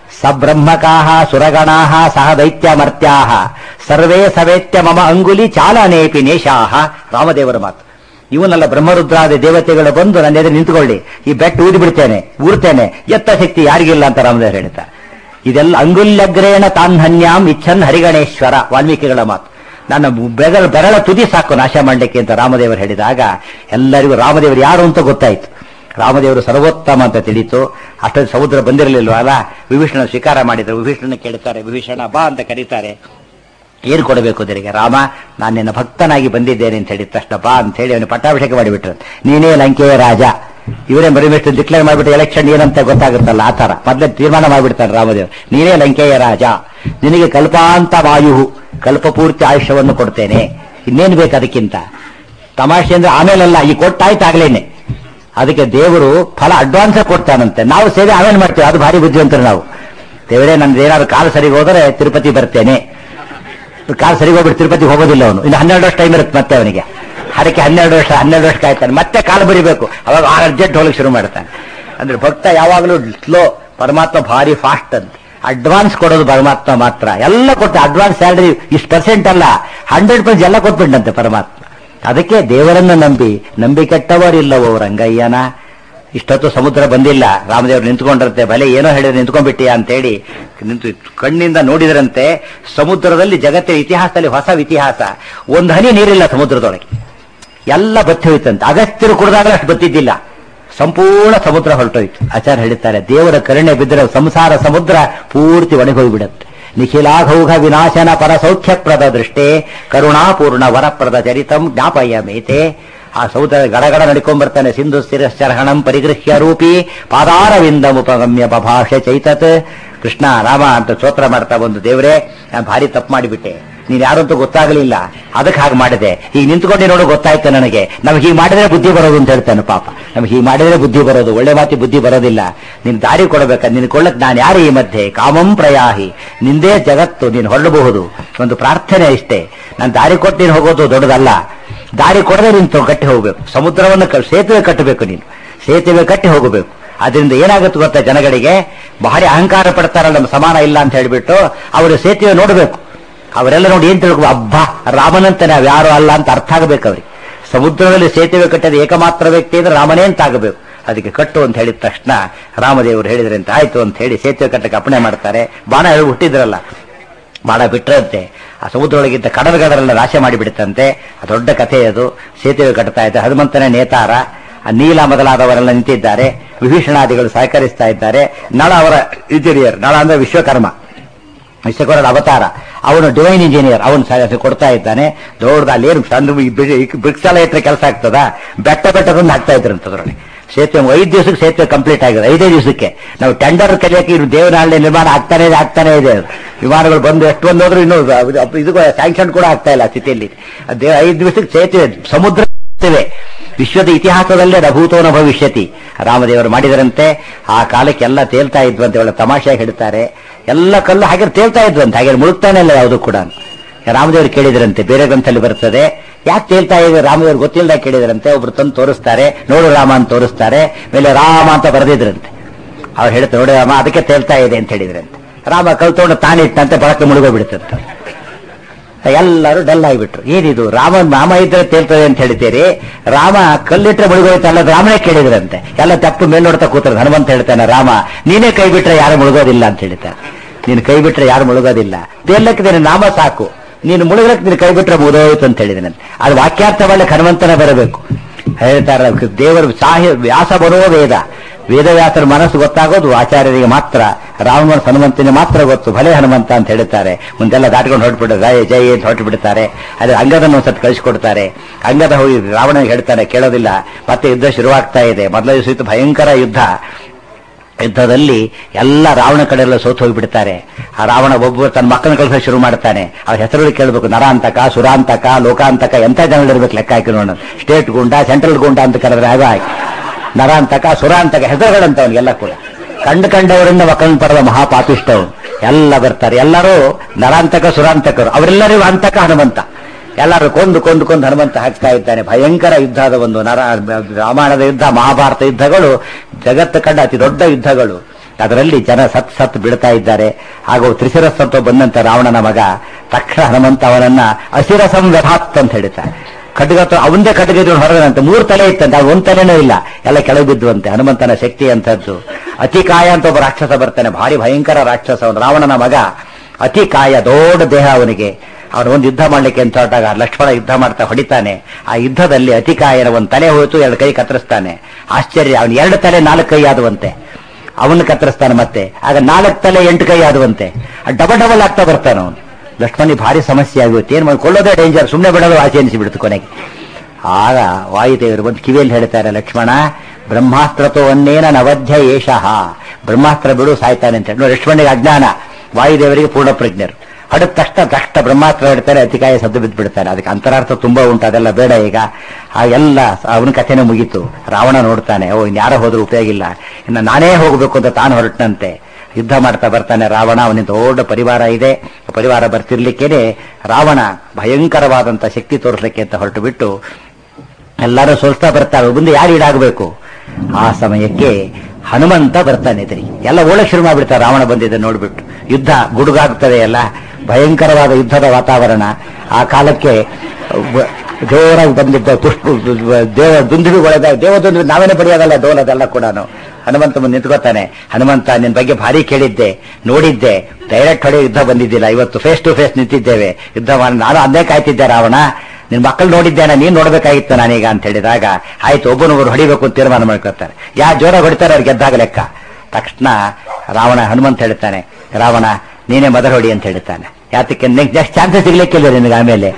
ಸಬ್ರಹ್ಮಕಾಹ ಸುರಗಣಾಹ ಸಹ ದೈತ್ಯ ಮರ್ತ್ಯಾಹ ಸರ್ವೇ ಸವೇತ್ಯ ಮಮ ಅಂಗುಲಿ ಚಾಲನೇಪಿ ನೇಷಾಹ ರಾಮದೇವರ ಮಾತು ಇವನಲ್ಲ ಬ್ರಹ್ಮರುದ್ರಾದಿ ದೇವತೆಗಳು ಬಂದು ನನ್ನ ಎದುರು ನಿಂತ್ಕೊಳ್ಳಿ ಈ ಬೆಟ್ಟ ಊದಿ ಬಿಡ್ತೇನೆ ಊರ್ತೇನೆ ಎತ್ತ ಶಕ್ತಿ ಯಾರಿಗಿಲ್ಲ ಅಂತ ರಾಮದೇವರು ಹೇಳ್ತಾರೆ ಇದೆಲ್ಲ ಅಂಗುಲ್ಯಗ್ರೇಣ ತಾನ್ಹನ್ಯಾಂ ಇಚ್ಛನ್ ಹರಿಗಣೇಶ್ವರ ವಾಲ್ಮೀಕಿಗಳ ಮಾತು ನನ್ನ ಬೆರಳ ಬೆರಳ ತುದಿ ಸಾಕು ನಾಶ ಮಾಡಲಿಕ್ಕೆ ಅಂತ ರಾಮದೇವರು ಹೇಳಿದಾಗ ಎಲ್ಲರಿಗೂ ರಾಮದೇವರು ಯಾರು ಅಂತ ಗೊತ್ತಾಯ್ತು ರಾಮದೇವರು ಸರ್ವೋತ್ತಮ ಅಂತ ತಿಳಿತು ಅಷ್ಟೊಂದು ಸಮುದ್ರ ಬಂದಿರಲಿಲ್ವಲ್ಲ ವಿಭೀಷಣ ಸ್ವೀಕಾರ ಮಾಡಿದ್ರು ವಿಭೀಷಣ ಕೇಳ್ತಾರೆ ವಿಭೀಷಣ ಬಾ ಅಂತ ಕರೀತಾರೆ ಏನು ಕೊಡಬೇಕು ಅದರಿಗೆ ರಾಮ ನಾನು ನಿನ್ನ ಭಕ್ತನಾಗಿ ಬಂದಿದ್ದೇನೆ ಅಂತ ಹೇಳಿದ ತಕ್ಷಣ ಬಾ ಅಂತ ಹೇಳಿ ಅವನು ಪಟ್ಟಾಭಿಷೇಕ ಮಾಡಿಬಿಟ್ರು ನೀನೇ ಲಂಕೆಯ ರಾಜ ಇವರೇ ಬರಿಬೇಕು ಡಿಕ್ಲೇರ್ ಮಾಡಿಬಿಟ್ಟು ಎಲೆಕ್ಷನ್ ಏನಂತ ಗೊತ್ತಾಗುತ್ತಲ್ಲ ಆ ತರ ಮೊದಲೇ ತೀರ್ಮಾನ ಮಾಡಿಬಿಡ್ತಾರೆ ರಾಮದೇವ್ ನೀನೇ ಲಂಕೆಯ ರಾಜ ನಿನಗೆ ಕಲ್ಪಾಂತ ವಾಯು ಕಲ್ಪಪೂರ್ತಿ ಆಯುಷ್ಯವನ್ನು ಕೊಡ್ತೇನೆ ಇನ್ನೇನು ಬೇಕು ಅದಕ್ಕಿಂತ ತಮಾಷೆ ಅಂದ್ರೆ ಆಮೇಲಲ್ಲ ಈ ಕೊಟ್ಟಾಯ್ತಾಗ್ಲೇನೆ ಅದಕ್ಕೆ ದೇವರು ಫಲ ಅಡ್ವಾನ್ಸ್ ಕೊಡ್ತಾನಂತೆ ನಾವು ಸೇವೆ ಆಮೇಲೆ ಮಾಡ್ತೇವೆ ಅದು ಭಾರಿ ಬುದ್ಧಿವಂತರು ನಾವು ದೇವರೇ ನಂದು ಏನಾದ್ರು ಕಾಲು ಸರಿಗೆ ಹೋದರೆ ತಿರುಪತಿ ಬರ್ತೇನೆ ಕಾಲು ಸರಿಗೆ ಹೋಗ್ಬಿಟ್ಟು ತಿರುಪತಿಗೆ ಹೋಗೋದಿಲ್ಲ ಅವನು ಇನ್ನು ಹನ್ನೆರಡು ವರ್ಷ ಟೈಮ್ ಇರುತ್ತೆ ಮತ್ತೆ ಅವನಿಗೆ ಅದಕ್ಕೆ ಹನ್ನೆರಡು ವರ್ಷ ಹನ್ನೆರಡು ವರ್ಷ ಕಾಯ್ತಾನೆ ಮತ್ತೆ ಕಾಲು ಬರಿಬೇಕು ಅವಾಗ ಅರ್ಜೆಂಟ್ ಹೋಗ್ಲಿಕ್ಕೆ ಶುರು ಮಾಡ್ತಾನೆ ಅಂದ್ರೆ ಭಕ್ತ ಯಾವಾಗಲೂ ಸ್ಲೋ ಪರಮಾತ್ಮ ಭಾರಿ ಫಾಸ್ಟ್ ಅಂತ ಅಡ್ವಾನ್ಸ್ ಕೊಡೋದು ಪರಮಾತ್ಮ ಮಾತ್ರ ಎಲ್ಲ ಕೊಟ್ಟು ಅಡ್ವಾನ್ಸ್ ಸ್ಯಾಲರಿ ಇಷ್ಟು ಪರ್ಸೆಂಟ್ ಅಲ್ಲ ಹಂಡ್ರೆಡ್ ಪರ್ಸೆಂಟ್ ಎಲ್ಲ ಕೊಟ್ಬಿಟ್ಟಂತೆ ಪರಮಾತ್ಮ ಅದಕ್ಕೆ ದೇವರನ್ನ ನಂಬಿ ನಂಬಿ ಕೆಟ್ಟವರಿಲ್ಲವೋ ರಂಗಯ್ಯನ ಇಷ್ಟೊತ್ತು ಸಮುದ್ರ ಬಂದಿಲ್ಲ ರಾಮದೇವರು ನಿಂತ್ಕೊಂಡಿರುತ್ತೆ ಬಲೆ ಏನೋ ಹೇಳಿದ್ರೆ ನಿಂತ್ಕೊಂಡ್ಬಿಟ್ಟಿಯಾ ಅಂತೇಳಿ ನಿಂತು ಕಣ್ಣಿಂದ ನೋಡಿದ್ರಂತೆ ಸಮುದ್ರದಲ್ಲಿ ಜಗತ್ತಿನ ಇತಿಹಾಸದಲ್ಲಿ ಹೊಸ ಇತಿಹಾಸ ಒಂದು ಹನಿ ನೀರಿಲ್ಲ ಸಮುದ್ರದೊಳಗೆ ಎಲ್ಲ ಬತ್ತಿ ಹೋಯ್ತಂತೆ ಅಗತ್ಯರು ಕುಡಿದಾಗಲೂ ಅಷ್ಟು ಬತ್ತಿದ್ದಿಲ್ಲ ಸಂಪೂರ್ಣ ಸಮುದ್ರ ಹೊರಟೋಯ್ತು ಆಚಾರ್ಯ ಹೇಳ್ತಾರೆ ದೇವರ ಕರುಣೆ ಬಿದ್ದರೆ ಸಂಸಾರ ಸಮುದ್ರ ಪೂರ್ತಿ ಒಣಗೋಗ್ಬಿಡುತ್ತೆ ನಿಖಿಲಾಘೌಘ ವಿನಾಶನ ಪರ ಸೌಖ್ಯಪ್ರದ ದೃಷ್ಟೇ ಕರುಣಾಪೂರ್ಣ ವರಪ್ರದ ಚರಿತಂ ಜ್ಞಾಪಯ ಮೇತೆ ಆ ಸಮುದ್ರ ಗಡಗಡ ನಡ್ಕೊಂಡ್ ಬರ್ತಾನೆ ಸಿಂಧು ಸ್ಥಿರಶ್ಚರ್ಹಣಂ ಪರಿಗೃಹ್ಯ ರೂಪಿ ಪಾದಾರವಿಂದ ಉಪಗಮ್ಯ ಬಭಾಷ ಚೈತತ್ ಕೃಷ್ಣ ರಾಮ ಅಂತ ಸ್ತೋತ್ರ ಮಾಡ್ತಾ ಬಂದು ದೇವರೇ ನಾನು ಭಾರಿ ತಪ್ಪು ಮಾಡಿಬಿಟ್ಟೆ ನೀನ್ ಯಾರು ಅಂತ ಗೊತ್ತಾಗಲಿಲ್ಲ ಅದಕ್ಕೆ ಹಾಗೆ ಮಾಡಿದೆ ಈಗ ನಿಂತ್ಕೊಂಡೆ ನೋಡು ಗೊತ್ತಾಯ್ತು ನನಗೆ ನಮ್ಗೆ ಹೀಗೆ ಮಾಡಿದ್ರೆ ಬುದ್ಧಿ ಬರೋದು ಅಂತ ಹೇಳ್ತಾನೆ ಪಾಪ ನಮ್ಗೆ ಹೀಗೆ ಮಾಡಿದ್ರೆ ಬುದ್ಧಿ ಬರೋದು ಒಳ್ಳೆ ಮಾತಿ ಬುದ್ಧಿ ಬರೋದಿಲ್ಲ ನಿನ್ ದಾರಿ ಕೊಡಬೇಕ ನಿನ್ ಕೊಳ್ಳಕ್ ನಾನು ಯಾರು ಈ ಮಧ್ಯೆ ಕಾಮಂ ಪ್ರಯಾಹಿ ನಿಂದೇ ಜಗತ್ತು ನೀನು ಹೊರಡಬಹುದು ಒಂದು ಪ್ರಾರ್ಥನೆ ಇಷ್ಟೇ ನಾನು ದಾರಿ ಕೊಟ್ಟು ನೀನು ಹೋಗೋದು ದೊಡ್ಡದಲ್ಲ ದಾರಿ ಕೊಡದೆ ನೀನು ಕಟ್ಟಿ ಹೋಗ್ಬೇಕು ಸಮುದ್ರವನ್ನು ಕ- ಸೇತುವೆ ಕಟ್ಟಬೇಕು ನೀನು ಸೇತುವೆ ಕಟ್ಟಿ ಹೋಗಬೇಕು ಅದರಿಂದ ಏನಾಗುತ್ತೆ ಗೊತ್ತಾ ಜನಗಳಿಗೆ ಭಾರಿ ಅಹಂಕಾರ ಪಡ್ತಾರಲ್ಲ ನಮ್ಮ ಸಮಾನ ಇಲ್ಲ ಅಂತ ಹೇಳಿಬಿಟ್ಟು ಅವರು ಸೇತುವೆ ನೋಡಬೇಕು ಅವರೆಲ್ಲ ನೋಡಿ ಏನ್ ತಿಳ್ಕೊ ಅಬ್ಬ ರಾಮನಂತೆ ನಾವ್ ಯಾರು ಅಲ್ಲ ಅಂತ ಅರ್ಥ ಆಗಬೇಕು ಅವ್ರಿಗೆ ಸಮುದ್ರದಲ್ಲಿ ಸೇತುವೆ ಕಟ್ಟಿದ ಏಕಮಾತ್ರ ವ್ಯಕ್ತಿ ಅಂದ್ರೆ ರಾಮನೇ ಅಂತ ಆಗಬೇಕು ಅದಕ್ಕೆ ಕಟ್ಟು ಅಂತ ಹೇಳಿದ ತಕ್ಷಣ ರಾಮದೇವರು ಹೇಳಿದ್ರೆ ಅಂತ ಆಯ್ತು ಅಂತ ಹೇಳಿ ಸೇತುವೆ ಕಟ್ಟಕ್ಕೆ ಅಪ್ಪಣೆ ಮಾಡ್ತಾರೆ ಬಾಣ ಹೇಳಿ ಹುಟ್ಟಿದ್ರಲ್ಲ ಬಾಣ ಬಿಟ್ರಂತೆ ಆ ಸಮುದ್ರೊಳಗಿದ್ದ ಕಡಲುಗಡಲೆಲ್ಲ ನಾಶ ಮಾಡಿಬಿಡುತ್ತಂತೆ ಆ ದೊಡ್ಡ ಕಥೆ ಅದು ಸೇತುವೆ ಕಟ್ತಾ ಇದ್ದ ಹನುಮಂತನ ನೇತಾರ ಆ ನೀಲ ಮೊದಲಾದವರೆಲ್ಲ ನಿಂತಿದ್ದಾರೆ ವಿಭೀಷಣಾದಿಗಳು ಸಹಕರಿಸ್ತಾ ಇದ್ದಾರೆ ನಳ ಅವರ ಇಂಜಿನಿಯರ್ ನಳ ಅಂದ್ರೆ ವಿಶ್ವಕರ್ಮ ವಿಶ್ವಕರ್ಮನ ಅವತಾರ ಅವನು ಡಿವೈನ್ ಇಂಜಿನಿಯರ್ ಅವನು ಸಹ ಕೊಡ್ತಾ ಇದ್ದಾನೆ ದೊಡ್ಡದ ಅಲ್ಲಿ ಏನು ಸಣ್ಣ ಬ್ರಿಕ್ಸಾಲ ಹತ್ರ ಕೆಲಸ ಆಗ್ತದ ಬೆಟ್ಟ ಬೆಟ್ಟದೊಂದು ಹಾಕ್ತಾ ಇದ್ರಂತ ಅದರಲ್ಲಿ ಸೇತುವೆ ಐದು ದಿವಸಕ್ಕೆ ಸೇತುವೆ ಕಂಪ್ಲೀಟ್ ಆಗಿದೆ ಐದೇ ದಿವಸಕ್ಕೆ ನಾವು ಟೆಂಡರ್ ಕಲಿಯಕ್ಕೆ ಇದು ದೇವನಹಳ್ಳಿ ನಿರ್ಮಾಣ ಆಗ್ತಾನೆ ಇದೆ ಆಗ್ತಾನೆ ಇದೆ ಅದು. ವಿಮಾನಗಳು ಬಂದು ಎಷ್ಟು ಬಂದು ಹೋದ್ರು ಇನ್ನೂ ಅದು- ಅದು- ಇದು ಸ್ಯಾಂಕ್ಷನ್ ಕೂಡ ಆಗ್ತಾ ಇಲ್ಲ ಆ ಸ್ಥಿತಿಯಲ್ಲಿ ಅದೇ ಐದು ದಿವಸಕ್ಕೆ ಸೇತುವೆ ಸಮುದ್ರ ಸೇತುವೆ ವಿಶ್ವದ ಇತಿಹಾಸದಲ್ಲೇ ರಭೂತೋನ ಭವಿಷ್ಯತಿ ರಾಮದೇವರು ಮಾಡಿದರಂತೆ ಆ ಕಾಲಕ್ಕೆ ಎಲ್ಲ ತೇಲ್ತಾ ಇದ್ವಂತೆ ಒಳ್ಳೆ ತಮಾಷೆಯಾಗಿ ಹೇಳ್ತಾರೆ ಎಲ್ಲ ಕಲ್ಲು ಹಾಗೆ ತೇಲ್ತಾ ಇದ್ವಂತೆ ಹಾಗೆ ಮುಳುಗ್ತಾನೆ ಇಲ್ಲ ಯಾವುದು ಕೂಡ ರಾಮದೇವರು ಕೇಳಿದ್ರಂತೆ ಬೇರೆ ಗ್ರಂಥಲ್ಲಿ ಬರ್ತದೆ ಯಾಕೆ ತೇಲ್ತಾ ಇದೆ ರಾಮದೇವರು ಗೊತ್ತಿಲ್ಲದ ಕೇಳಿದ್ರಂತೆ ಒಬ್ರು ತಂದು ತೋರಿಸ್ತಾರೆ ನೋಡು ರಾಮ ಅಂತ ತೋರಿಸ್ತಾರೆ ಮೇಲೆ ರಾಮ ಅಂತ ಬರೆದಿದ್ರಂತೆ ಅವ್ರು ಹೇಳ್ತಾರೆ ನೋಡಿ ರಾಮ ಅದಕ್ಕೆ ತೇಲ್ತಾ ಇದೆ ಅಂತ ಹೇಳಿದ್ರಂತೆ ರಾಮ ಕಲ್ತೊಂಡು ತಾನಿಟ್ಟಂತೆ ಬಳಕೆ ಮುಳುಗೋಗ್ಬಿಡ್ತಂತೆ ಎಲ್ಲರೂ ಡಲ್ ಆಗಿಬಿಟ್ರು ಏನಿದು ರಾಮ ರಾಮ ಇದ್ರೆ ತೇಲ್ತದೆ ಅಂತ ಹೇಳ್ತೀರಿ ರಾಮ ಕಲ್ಲಿಟ್ರೆ ಮುಳುಗೋಯ್ತಲ್ಲ ಅದು ರಾಮನೇ ಕೇಳಿದ್ರಂತೆ ಎಲ್ಲ ತಪ್ಪು ಮೇಲ್ ನೋಡ್ತಾ ಕೂತಾರೆ ಹನುಮಂತ ಹೇಳ್ತಾನೆ ರಾಮ ನೀನೇ ಕೈ ಬಿಟ್ರೆ ಯಾರು ಮುಳುಗೋದಿಲ್ಲ ಅಂತ ಹೇಳ್ತಾನೆ ನೀನು ಕೈ ಬಿಟ್ರೆ ಯಾರು ಮುಳುಗೋದಿಲ್ಲ ತೇಲಕ್ಕೆ ನಿನ್ನ ನಾಮ ಸಾಕು ನೀನು ಮುಳುಗಲಕ್ಕೆ ನೀನು ಕೈ ಬಿಟ್ರೆ ಮುಗಿದೋಯ್ತು ಅಂತ ಹೇಳಿದನಂತೆ ಅದು ವಾಕ್ಯಾರ್ಥ ಮಾಡಲಿಕ್ಕೆ ಹನುಮಂತನ ಬರಬೇಕು ಹೇಳ್ತಾರೆ ದೇವರು ಸಾಹಿ ವ್ಯಾಸ ಬರೋ ವೇದ ವೇದವ್ಯಾಸರ ಮನಸ್ಸು ಗೊತ್ತಾಗೋದು ಆಚಾರ್ಯರಿಗೆ ಮಾತ್ರ ರಾಮನ ಹನುಮಂತನಿಗೆ ಮಾತ್ರ ಗೊತ್ತು ಭಲೆ ಹನುಮಂತ ಅಂತ ಹೇಳ್ತಾರೆ ಮುಂದೆಲ್ಲ ದಾಟ್ಕೊಂಡು ಹೊರಟ್ಬಿಟ್ಟು ಜಯ ಜಯ ಅಂತ ಹೊರಟು ಬಿಡ್ತಾರೆ ಅದ್ರ ಅಂಗದನ್ನು ಒಂದ್ಸತಿ ಕಳಿಸ್ಕೊಡ್ತಾರೆ ಅಂಗದ ಹೋಗಿ ರಾವಣನಿಗೆ ಹೇಳ್ತಾನೆ ಕೇಳೋದಿಲ್ಲ ಮತ್ತೆ ಯುದ್ಧ ಶುರುವಾಗ್ತಾ ಇದೆ ಮೊದಲ ದಿವಸ ಇತ್ತು ಭಯಂಕರ ಯುದ್ಧ ಯುದ್ಧದಲ್ಲಿ ಎಲ್ಲ ರಾವಣ ಕಡೆ ಎಲ್ಲ ಸೋತು ಹೋಗಿಬಿಡ್ತಾರೆ ಆ ರಾವಣ ಒಬ್ಬ ತನ್ನ ಮಕ್ಕಳನ್ನ ಕಳಿಸೋಕೆ ಶುರು ಮಾಡ್ತಾನೆ ಅವ್ರ ಹೆಸರು ಕೇಳಬೇಕು ನರಾಂತಕ ಸುರಾಂತಕ ಲೋಕಾಂತಕ ಎಂತ ಜನಗಳಿರ್ಬೇಕು ಲೆಕ್ಕ ಹಾಕಿ ನೋಡೋಣ ಸ್ಟೇಟ್ ಗುಂಡ ಸೆಂಟ್ರಲ್ ಗುಂಡ ಅಂತ ಕರೆದ್ರೆ ಆಗ ಆಯ್ತು ನರಾಂತಕ ಸುರಾಂತಕ ಹೆಸರುಗಳಂತ ಅವನಿಗೆಲ್ಲ ಕೂಡ ಕಂಡು ಕಂಡವರಿಂದ ಮಕ್ಕಳನ್ನ ಪಡೆದ ಮಹಾಪಾಪಿಷ್ಟವು ಎಲ್ಲ ಬರ್ತಾರೆ ಎಲ್ಲರೂ ನರಾಂತಕ ಸುರಾಂತಕರು ಅವರೆಲ್ಲರಿಗೂ ಅಂತಕ ಹನುಮಂತ ಎಲ್ಲರೂ ಕೊಂದು ಕೊಂದು ಕೊಂದು ಹನುಮಂತ ಹಾಕ್ತಾ ಇದ್ದಾನೆ ಭಯಂಕರ ಯುದ್ಧದ ಒಂದು ನರ ರಾಮಾಯಣದ ಯುದ್ಧ ಮಹಾಭಾರತ ಯುದ್ಧಗಳು ಜಗತ್ತು ಕಂಡ ಅತಿ ದೊಡ್ಡ ಯುದ್ಧಗಳು ಅದರಲ್ಲಿ ಜನ ಸತ್ ಸತ್ ಬಿಡ್ತಾ ಇದ್ದಾರೆ ಹಾಗೂ ತ್ರಿಶಿರಸ್ಸತ್ವ ಬಂದಂತ ರಾವಣನ ಮಗ ತಕ್ಷಣ ಹನುಮಂತ ಅವನನ್ನ ಅಸಿರಸಂ ವ್ಯಥಾತ್ ಅಂತ ಹೇಳ್ತಾರೆ ಖಡ್ಗತ್ತು ಅವಂದೇ ಖಡ್ಗ ಇದ್ರು ಹೊರಗಂತೆ ಮೂರು ತಲೆ ಇತ್ತಂತೆ ಅದು ಒಂದ್ ತಲೆನೂ ಇಲ್ಲ ಎಲ್ಲ ಕೆಳಗೆ ಬಿದ್ದುವಂತೆ ಹನುಮಂತನ ಶಕ್ತಿ ಅಂತದ್ದು ಅತಿಕಾಯ ಅಂತ ಒಬ್ಬ ರಾಕ್ಷಸ ಬರ್ತಾನೆ ಭಾರಿ ಭಯಂಕರ ರಾಕ್ಷಸ ಅವನು ರಾವಣನ ಮಗ ಅತಿಕಾಯ ದೊಡ್ಡ ದೇಹ ಅವನಿಗೆ ಅವನು ಒಂದು ಯುದ್ಧ ಮಾಡ್ಲಿಕ್ಕೆ ಅಂತ ಹೊರಟಾಗ ಲಕ್ಷ್ಮಣ ಯುದ್ಧ ಮಾಡ್ತಾ ಹೊಡಿತಾನೆ ಆ ಯುದ್ಧದಲ್ಲಿ ಅತಿಕಾಯನ ಒಂದು ತಲೆ ಹೋಯ್ತು ಎರಡು ಕೈ ಕತ್ತರಿಸ್ತಾನೆ ಆಶ್ಚರ್ಯ ಅವನು ಎರಡು ತಲೆ ನಾಲ್ಕು ಕೈ ಆದುವಂತೆ ಅವನ್ನ ಕತ್ತರಿಸ್ತಾನೆ ಮತ್ತೆ ಆಗ ನಾಲ್ಕು ತಲೆ ಎಂಟು ಕೈ ಆದುವಂತೆ ಡಬಲ್ ಡಬಲ್ ಆಗ್ತಾ ಬರ್ತಾನೆ ಅವನು ಲಕ್ಷ್ಮಣಿ ಭಾರಿ ಸಮಸ್ಯೆ ಆಗುತ್ತೆ ಏನ್ ಮಾಡಿ ಕೊಳ್ಳೋದೇ ಡೇಂಜರ್ ಸುಮ್ಮನೆ ಬಿಡೋದು ಆಸೆ ಅನಿಸಿಬಿಡ್ತು ಕೊನೆಗೆ ಆಗ ವಾಯುದೇವರು ಬಂದು ಕಿವಿಯಲ್ಲಿ ಹೇಳ್ತಾರೆ ಲಕ್ಷ್ಮಣ ಬ್ರಹ್ಮಾಸ್ತ್ರತ್ವವನ್ನೇನ ನವಧ್ಯ ಏಷಃ ಬ್ರಹ್ಮಾಸ್ತ್ರ ಬಿಡು ಸಾಯ್ತಾನೆ ಅಂತ ಹೇಳಿ ನೋಡಿ, ಲಕ್ಷ್ಮಣನಿಗೆ ಅಜ್ಞಾನ ವಾಯುದೇವರಿಗೆ ಪೂರ್ಣ ಪ್ರಜ್ಞರು ಹಡದ ತಕ್ಷಣ ತಕ್ಷಣ ಬ್ರಹ್ಮಾಸ್ತ್ರ ಹೇಳ್ತಾರೆ ಅತಿಕಾಯ ಸದ್ದು ಬಿದ್ದು ಬಿಡ್ತಾರೆ ಅದಕ್ಕೆ ಅಂತರಾರ್ಥ ತುಂಬಾ ಉಂಟು ಅದೆಲ್ಲ ಬೇಡ ಈಗ ಆ ಎಲ್ಲ ಅವನ ಕಥೆನೇ ಮುಗೀತು ರಾವಣ ನೋಡ್ತಾನೆ ಓ ಇನ್ಯಾರ ಹೋದ್ರೂ ಉಪಯೋಗ ಇಲ್ಲ ಇನ್ನು ನಾನೇ ಹೋಗಬೇಕು ಅಂತ ತಾನು ಹೊರಟನಂತೆ ಯುದ್ಧ ಮಾಡ್ತಾ ಬರ್ತಾನೆ ರಾವಣ ಅವನಿಂದ ದೊಡ್ಡ ಪರಿವಾರ ಇದೆ ಪರಿವಾರ ಬರ್ತಿರ್ಲಿಕ್ಕೇನೆ ರಾವಣ ಭಯಂಕರವಾದಂತ ಶಕ್ತಿ ತೋರಿಸ್ಲಿಕ್ಕೆ ಅಂತ ಹೊರಟು ಬಿಟ್ಟು ಎಲ್ಲರೂ ಸೋಲ್ತಾ ಬರ್ತಾರೆ ಮುಂದೆ ಯಾರು ಈಡಾಗಬೇಕು ಆ ಸಮಯಕ್ಕೆ ಹನುಮಂತ ಬರ್ತಾನೆ ಎದುರಿ ಎಲ್ಲ ಓಳಕ್ ಶುರು ಮಾಡ್ಬಿಡ್ತಾರೆ ರಾವಣ ಬಂದಿದೆ ನೋಡ್ಬಿಟ್ಟು ಯುದ್ಧ ಗುಡುಗಾಗ್ತದೆ ಎಲ್ಲ ಭಯಂಕರವಾದ ಯುದ್ಧದ ವಾತಾವರಣ ಆ ಕಾಲಕ್ಕೆ ಬ- ಜೋರಾಗಿ ಬಂದಿದ್ದ ಪುಷ್ಪ ದೇವ ದುಂದುಬಿಗೊಳದ ದೇವ ದುಂದು ನಾವೇನೆ ಬರೆಯೋದಲ್ಲ ಡೋಲದೆಲ್ಲ ಕೂಡ ಹನುಮಂತ ಮುಂದೆ ನಿಂತ್ಕೋತಾನೆ ಹನುಮಂತ ನಿನ್ ಬಗ್ಗೆ ಭಾರಿ ಕೇಳಿದ್ದೆ ನೋಡಿದ್ದೆ ಡೈರೆಕ್ಟ್ ಹೊಡೆ ಯುದ್ಧ ಬಂದಿದ್ದಿಲ್ಲ ಇವತ್ತು ಫೇಸ್ ಟು ಫೇಸ್ ನಿಂತಿದ್ದೇವೆ ಯುದ್ಧ ಮಾಡಿ ನಾನು ಅದೇ ಕಾಯ್ತಿದ್ದೆ ರಾವಣ ನಿನ್ ಮಕ್ಕಳು ನೋಡಿದ್ದೇನೆ ನೀನ್ ನೋಡ್ಬೇಕಾಗಿತ್ತು ನಾನೀಗ ಅಂತ ಹೇಳಿದಾಗ ಆಯ್ತು ಒಬ್ಬನೊಬ್ಬರು ಹೊಡಿಬೇಕು ಅಂತ ತೀರ್ಮಾನ ಮಾಡ್ಕೊತಾರೆ ಯಾ ಜೋರ ಹೊಡಿತಾರೆ ಅವ್ರು ಗೆದ್ದಾಗ ಲೆಕ್ಕ ತಕ್ಷಣ ರಾವಣ ಹನುಮಂತ ಹೇಳ್ತಾನೆ ರಾವಣ ನೀನೇ ಮೊದಲು ಹೊಡಿ ಅಂತ ಹೇಳ್ತಾನೆ ಯಾತಕ್ಕೆ ನೆಕ್ಸ್ಟ್ ಚಾನ್ಸಸ್ ಸಿಗ್ಲಿಕ್ಕಿಲ್ಲ ನಿನಗೆ ಆಮೇಲೆ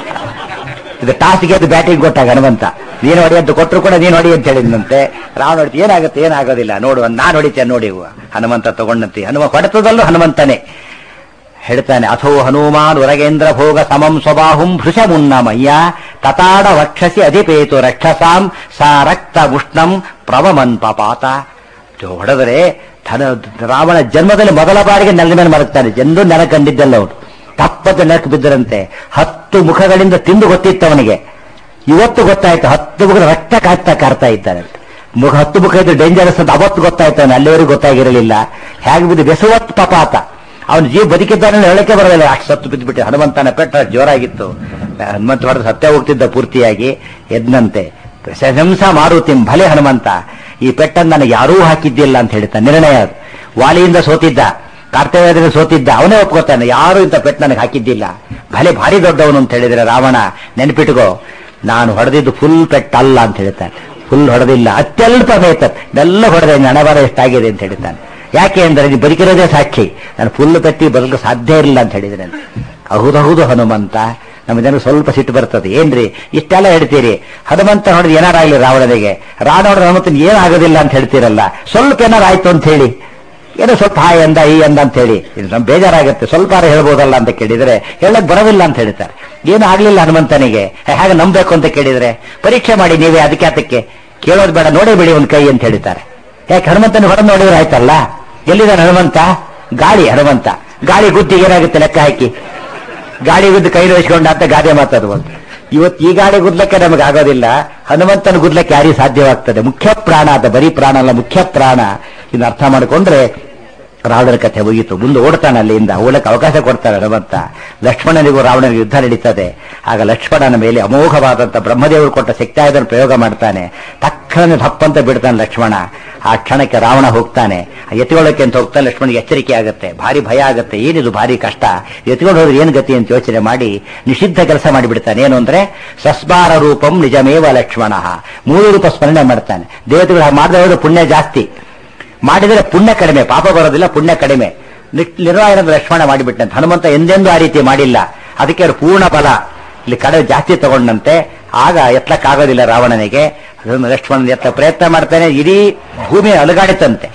ಇದು ಟಾಸ್ ಗೆದ್ದು ಬ್ಯಾಟಿಂಗ್ ಕೊಟ್ಟಾಗ ಹನುಮಂತ ನೀನು ಹೊಡಿ ಅಂತ ಕೊಟ್ಟರು ಕೂಡ ನೀನು ಹೊಡಿ ಅಂತ ಹೇಳಿದಂತೆ ರಾವಣ ಹೊಡಿತು ಏನಾಗುತ್ತೆ ಏನಾಗೋದಿಲ್ಲ ನೋಡು ನಾನು ಹೊಡಿತೇನೆ ನೋಡಿ ಇವ. ಹನುಮಂತ ತಗೊಂಡಂತೆ ಹನುಮ ಹೊಡೆತದಲ್ಲೂ ಹನುಮಂತನೇ ಹೇಳ್ತಾನೆ ಅಥೋ ಹನುಮಾನ್ ವರಗೇಂದ್ರ ಭೋಗ ಸಮಂ ಸ್ವಬಾಹುಂ ಭೃಶ ಮುನ್ನಮಯ್ಯ ತತಾಡ ವಕ್ಷಸಿ ಅಧಿಪೇತು ರಕ್ಷಸಾಂ ಸಾ ರಕ್ತ ಉಷ್ಣಂ ಪ್ರವಮನ್ ಪಪಾತ ಹೊಡೆದರೆ ಧನ ರಾವಣ ಜನ್ಮದಲ್ಲಿ ಮೊದಲ ಬಾರಿಗೆ ನೆಲದ ಮೇಲೆ ಮಲಗ್ತಾನೆ ಎಂದು ನೆಲ ಕಂಡಿದ್ದಲ್ಲ ಅವನು ತಪ್ಪದ ನೆಲಕ್ಕೆ ಬಿದ್ದರಂತೆ ಹತ್ತು ಮುಖಗಳಿಂದ ತಿಂದು ಗೊತ್ತಿತ್ತು ಅವನಿಗೆ ಇವತ್ತು ಗೊತ್ತಾಯ್ತು ಹತ್ತು ಮುಖದ ರಕ್ತ ಕಾಯ್ತಾ ಕಾರ್ತಾ ಇದ್ದಾನೆ ಮುಖ ಹತ್ತು ಮುಖ ಇದ್ರೆ ಡೇಂಜರಸ್ ಅಂತ ಅವತ್ತು ಗೊತ್ತಾಯ್ತು ಅವನು ಅಲ್ಲಿವರೆಗೂ ಗೊತ್ತಾಗಿರಲಿಲ್ಲ ಹೇಗೆ ಬಿದ್ದು ಬೆಸುವತ್ ಪಪಾತ ಅವನ ಜೀವ ಬದುಕಿದ್ದಾನೆ ಹೇಳಕ್ಕೆ ಬರೋದಿಲ್ಲ ಅಷ್ಟು ಸತ್ತು ಬಿದ್ದುಬಿಟ್ಟು ಹನುಮಂತನ ಪೆಟ್ಟ ಜೋರಾಗಿತ್ತು ಹನುಮಂತ ಹೊಡೆದು ಸತ್ಯ ಹೋಗ್ತಿದ್ದ ಪೂರ್ತಿಯಾಗಿ ಎದ್ನಂತೆ ಪ್ರಶಂಸ ಮಾರುತಿಂ ಭಲೆ ಹನುಮಂತ ಈ ಪೆಟ್ಟನ್ನು ನನಗೆ ಯಾರೂ ಹಾಕಿದ್ದಿಲ್ಲ ಅಂತ ಹೇಳ್ತಾನೆ ನಿರ್ಣಯ ಅದು ವಾಲಿಯಿಂದ ಸೋತಿದ್ದ ಕರ್ತವ್ಯದಿಂದ ಸೋತಿದ್ದ ಅವನೇ ಒಪ್ಕೋತಾನೆ ಯಾರು ಇಂಥ ಪೆಟ್ಟು ನನಗೆ ಹಾಕಿದ್ದಿಲ್ಲ ಭಲೆ ಭಾರಿ ದೊಡ್ಡವನು ಅಂತ ಹೇಳಿದ್ರೆ ರಾವಣ ನೆನಪಿಟ್ಕೋ ನಾನು ಹೊಡೆದಿದ್ದು ಫುಲ್ ಪೆಟ್ಟು ಅಲ್ಲ ಅಂತ ಹೇಳ್ತಾನೆ ಫುಲ್ ಹೊಡೆದಿಲ್ಲ ಅತ್ಯಲ್ಪ ಬೇತ ಎಲ್ಲ ಹೊಡೆದ ಹಣಬಾರ ಎಷ್ಟಾಗಿದೆ ಅಂತ ಹೇಳ್ತಾನೆ ಯಾಕೆ ಅಂದ್ರೆ ನೀವು ಬದುಕಿರೋದೇ ಸಾಕ್ಷಿ ನಾನು ಫುಲ್ ಪೆಟ್ಟಿ ಬದುಕ ಸಾಧ್ಯ ಇರಲಿಲ್ಲ ಅಂತ ಹೇಳಿದ್ರೆ ಹೌದೌದು ಹನುಮಂತ ನಮ್ಮ ಜನ ಸ್ವಲ್ಪ ಸಿಟ್ಟು ಬರ್ತದೆ ಏನ್ರಿ ಇಷ್ಟೆಲ್ಲ ಹೇಳ್ತೀರಿ ಹನುಮಂತ ನೋಡಿದ್ರೆ ಏನಾರಾಗ್ಲಿ ರಾವಣನಿಗೆ ರಾವಣ ನೋಡಿದ್ರೆ ಹನುಮಂತನ ಏನಾಗೋದಿಲ್ಲ ಅಂತ ಹೇಳ್ತೀರಲ್ಲ ಸ್ವಲ್ಪ ಏನಾರು ಆಯ್ತು ಅಂತ ಹೇಳಿ ಏನೋ ಸ್ವಲ್ಪ ಹಾಯ್ ಅಂದ ಈ ಅಂದ ಅಂತ ಹೇಳಿ ಇದು ನಮ್ ಬೇಜಾರಾಗುತ್ತೆ ಸ್ವಲ್ಪ ಹೇಳ್ಬೋದಲ್ಲ ಅಂತ ಕೇಳಿದ್ರೆ ಹೇಳಕ್ ಬರೋದಿಲ್ಲ ಅಂತ ಹೇಳ್ತಾರೆ ಏನು ಆಗ್ಲಿಲ್ಲ ಹನುಮಂತನಿಗೆ ಹೇಗೆ ನಂಬೇಕು ಅಂತ ಕೇಳಿದ್ರೆ ಪರೀಕ್ಷೆ ಮಾಡಿ ನೀವೇ ಅದಕ್ಕೆ ಅದಕ್ಕೆ ಕೇಳೋದು ಬೇಡ ನೋಡೇ ಬಿಡಿ ಒಂದ್ ಕೈ ಅಂತ ಹೇಳ್ತಾರೆ ಯಾಕೆ ಹನುಮಂತನ ಹೊರ ನೋಡಿದ್ರೆ ಆಯ್ತಲ್ಲ ಎಲ್ಲಿದ್ದಾನೆ ಹನುಮಂತ ಗಾಳಿ ಹನುಮಂತ ಗಾಳಿ ಗುದ್ದಿ ಏನಾಗುತ್ತೆ ಲೆಕ್ಕ ಹಾಕಿ ಗಾಳಿ ಗುದ್ದು ಕೈ ನೋಯಿಸ್ಕೊಂಡ ಅಂತ ಗಾದೆ ಮಾತಾಡುವ ಇವತ್ತು ಈ ಗಾಡಿ ಗುದ್ಲಕ್ಕೆ ನಮಗೆ ಆಗೋದಿಲ್ಲ ಹನುಮಂತನ ಗುದ್ಲಕ್ಕೆ ಯಾರಿಗೆ ಸಾಧ್ಯವಾಗ್ತದೆ ಮುಖ್ಯ ಪ್ರಾಣ ಅಂತ ಬರೀ ಪ್ರಾಣ ಅಲ್ಲ ಮುಖ್ಯ ಪ್ರಾಣ ಇನ್ನು ಅರ್ಥ ಮಾಡಿಕೊಂಡ್ರೆ ರಾವಣನ ಕಥೆ ಮುಗೀತು ಮುಂದೆ ಓಡ್ತಾನೆ ಅಲ್ಲಿಂದ ಓಡಕ್ಕೆ ಅವಕಾಶ ಕೊಡ್ತಾರೆ ಹನುಮಂತ ಲಕ್ಷ್ಮಣನಿಗೂ ರಾವಣನಿಗೂ ಯುದ್ಧ ನಡೀತದೆ ಆಗ ಲಕ್ಷ್ಮಣನ ಮೇಲೆ ಅಮೋಘವಾದಂತ ಬ್ರಹ್ಮದೇವರು ಕೊಟ್ಟ ಶಕ್ತಾಯುಧನ ಪ್ರಯೋಗ ಮಾಡ್ತಾನೆ ತಕ್ಷಣ ತಪ್ಪಂತ ಬಿಡ್ತಾನೆ ಲಕ್ಷ್ಮಣ ಆ ಕ್ಷಣಕ್ಕೆ ರಾವಣ ಹೋಗ್ತಾನೆ ಎತ್ಕೊಳ್ಳೋಕೆ ಅಂತ ಹೋಗ್ತಾನೆ ಲಕ್ಷ್ಮಣಿಗೆ ಎಚ್ಚರಿಕೆ ಆಗುತ್ತೆ ಭಾರಿ ಭಯ ಆಗುತ್ತೆ ಏನಿದು ಭಾರಿ ಕಷ್ಟ ಎತ್ಕೊಂಡು ಹೋದ್ರೆ ಏನು ಗತಿ ಅಂತ ಯೋಚನೆ ಮಾಡಿ ನಿಷಿದ್ಧ ಕೆಲಸ ಮಾಡಿಬಿಡ್ತಾನೆ ಏನು ಅಂದ್ರೆ ಸಸ್ಮಾರ ರೂಪಂ ನಿಜಮೇವ ಲಕ್ಷ್ಮಣ ಮೂರು ರೂಪ ಸ್ಮರಣೆ ಮಾಡ್ತಾನೆ ದೇವತೆಗಳು ಮಾಡದೆ ಹೋದ್ರೆ ಪುಣ್ಯ ಜಾಸ್ತಿ ಮಾಡಿದರೆ ಪುಣ್ಯ ಕಡಿಮೆ ಪಾಪ ಬರೋದಿಲ್ಲ ಪುಣ್ಯ ಕಡಿಮೆ ನಿರ್ವಾಹನ ಲಕ್ಷ್ಮಣ ಮಾಡಿಬಿಟ್ಟಂತೆ ಹನುಮಂತ ಎಂದೆಂದೂ ಆ ರೀತಿ ಮಾಡಿಲ್ಲ ಅದಕ್ಕೆ ಅವ್ರು ಪೂರ್ಣ ಫಲ ಇಲ್ಲಿ ಕಡೆ ಜಾಸ್ತಿ ತಗೊಂಡಂತೆ ಆಗ ಎತ್ತಕ್ಕಾಗೋದಿಲ್ಲ ರಾವಣನಿಗೆ ಅದನ್ನು ಲಕ್ಷ್ಮಣನ ಎತ್ತ ಪ್ರಯತ್ನ ಮಾಡ್ತಾನೆ ಇಡೀ ಭೂಮಿ ಅಲುಗಾಡಿತಂತೆ